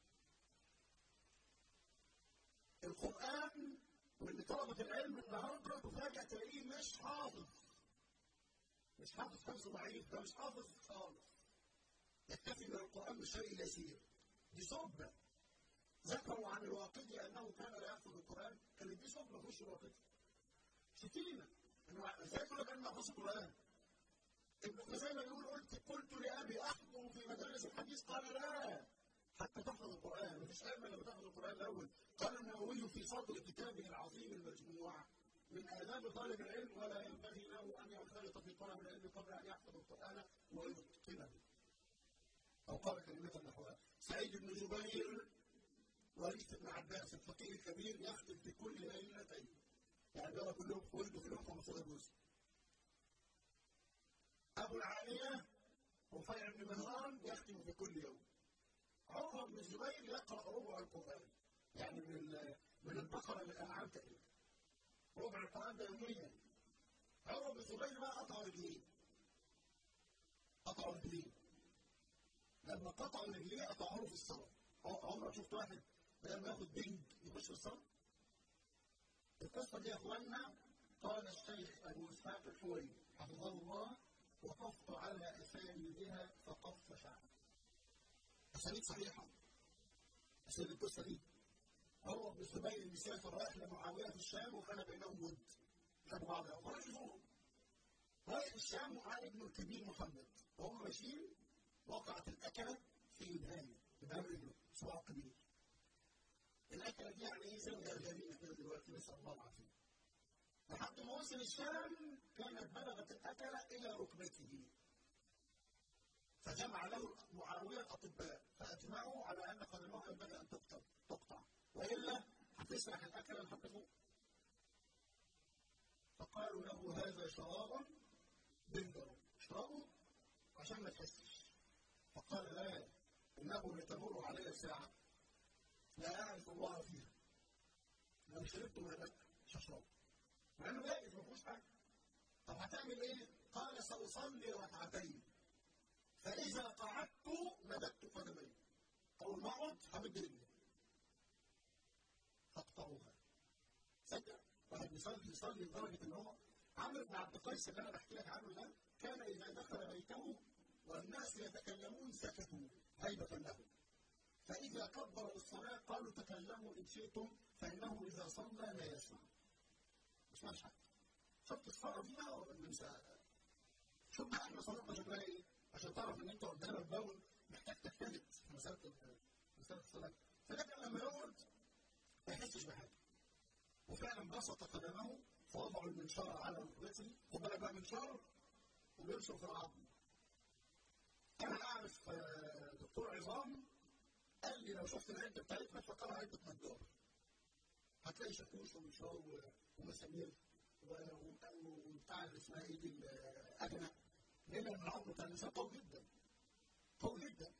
القرآن واللي طلبة العلم النهارده تفاجأ تلاقيه مش حافظ مش حافظ حفظ ضعيف ده مش حافظ خالص يكتفي من القرآن بالشيء اليسير دي صبة ذكروا عن الواقدي أنه كان لا يحفظ القرآن كانت دي صبة في وش الواقدي شتيمة إنه إزاي تقول لك أنا حافظ القرآن ابن خزيمة يقول قلت قلت لأبي أحضر في مدارس الحديث قال لا حتى تحفظ القرآن مفيش علم لما تحفظ القرآن الأول قال النووي في صدر كتابه العظيم المجموع من آداب طالب العلم ولا ينبغي له أن ينخرط في طلب العلم قبل أن يحفظ القرآن ويتقنه أو قال كلمة نحوها سعيد بن جبير وريث بن عباس الفقيه الكبير يختم في كل ليلتين يعني يرى كل يوم ولده في اليوم 15 جزء أبو العالية رفيع بن مهران يختم في كل يوم عمر بن الزبير يقرأ ربع القرآن يعني من من البقرة للأنعام تقريبا ربع القرآن ده يوميا عمر بن الزبير بقى قطع رجليه قطع رجليه لما قطعوا رجليه قطعوه في الصلاة عمرك شفت واحد بدل ما ياخد بنج يخش في الصلاة القصة دي يا إخواننا قال الشيخ أبو إسحاق الحوري حفظه الله وقفت على أسانيدها فقف شعري أسانيد صحيحة أسانيد القصة دي هو ابن الزبير مسافر رايح لمعاوية في الشام وكان بينهم ود كانوا بعض ورايح يزورهم رايح الشام ومعاه ابنه الكبير محمد وهم ماشيين وقعت الأكلة في إبهامه إبهام ابنه صباعه الكبير الأكلة دي يعني إيه زي الغرغرينة كده دلوقتي نسأل الله العافية لحد ما وصل الشام كانت بلغت الأكلة إلى ركبته فجمع له معاوية الأطباء فأجمعوا على أن قدمه ينبغي أن تقطع تقطع وإلا هتسرح الأكلة لحد فوق فقالوا له هذا شراب بندر اشربه عشان ما تحسش فقال لا إنه لتمر علي ساعة لا أعرف الله فيها لو شربت من الأكل مش هشربه مع إنه جائز ما فيهوش حاجة طب هتعمل إيه؟ قال سأصلي ركعتين فإذا قعدت مددت قدمي أول ما أقعد همد رجلي أقطعها صدق واحد بيصلي يصلي لدرجة إن هو عمرو بن عبد القيس اللي أنا بحكي لك عنه ده كان إذا دخل بيته والناس يتكلمون سكتوا هيبة له فإذا كبر الصلاة قالوا تكلموا إن شئتم فإنه إذا صلى لا يسمع مش مشهد شفت الصلاة دي بقى ولا بنسى شوف بقى احنا صلاتنا شكلها ايه عشان تعرف ان انت قدامك بول محتاج تجتهد في مساله مساله الصلاه فلكن لما يقعد ما يحسش بحاجه وفعلا بسط قدمه فوضعوا المنشار على ركبته خد بالك بقى منشار وبينشر في العظم انا اعرف دكتور عظام قال لي لو شفت العده بتاعتنا فكرها عده نجار هتلاقي شاكوش ومنشار ومسامير وبتاع اللي اسمها ايه دي الاجنه لان العظم بتاع الانسان قوي جدا قوي جدا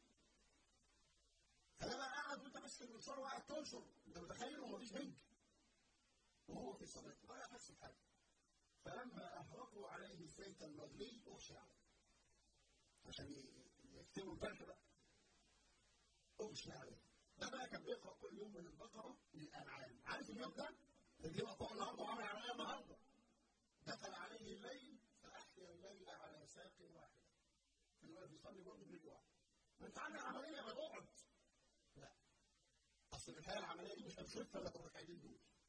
فلما قاعد وانت ماسك المنشار وقاعد تنشر انت متخيل هو مفيش بنج وهو في الصلاه ولا حاسس بحاجه فلما اهرقوا عليه الزيت المغلي اغشى عليه عشان يكتبوا الجرح بقى اغشى عليه ده بقى كان بيقرا كل يوم من البقره للانعام عارف اليوم ده اللي مقطوع النهارده وعمل عليها النهارده دخل عليه الليل فاحيا الليل على ساق واحده الواد بيصلي برضه برجل واحد ما انت عندك عمليه ما تقعد لا اصل في الحياه العمليه دي مش هتخف الا بالركعتين دول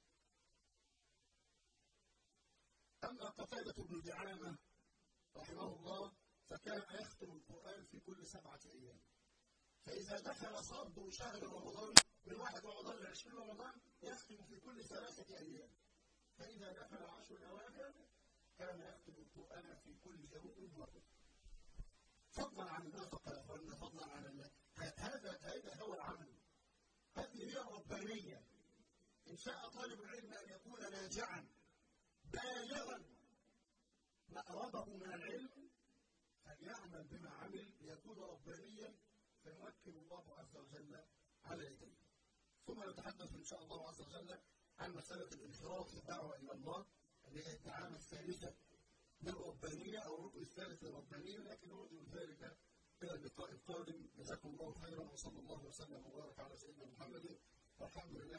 أما قتادة بن دعامة رحمه الله فكان يختم القرآن في كل سبعة أيام فإذا دخل صد شهر رمضان من واحد رمضان ل 20 رمضان يختم في كل ثلاثة أيام فإذا دخل عشر الأواخر كان يختم القرآن في كل يوم مرة فضلا عن النفقة يا أخوانا فضلا عن الله هذا هذا هو العمل هذه هي الربانية إن شاء طالب العلم أن يكون ناجعا بالغا مأربه من العلم فليعمل بما عمل ليكون ربانيا فيمكن الله عز وجل على يديه ثم نتحدث ان شاء الله عز وجل عن مساله الانحراف في الدعوه الى الله اللي هي الدعامه الثالثه للربانيه او الركن الثالث للربانيه لكن نرجو ذلك الى اللقاء القادم جزاكم الله خيرا وصلى الله وسلم وبارك على سيدنا محمد والحمد لله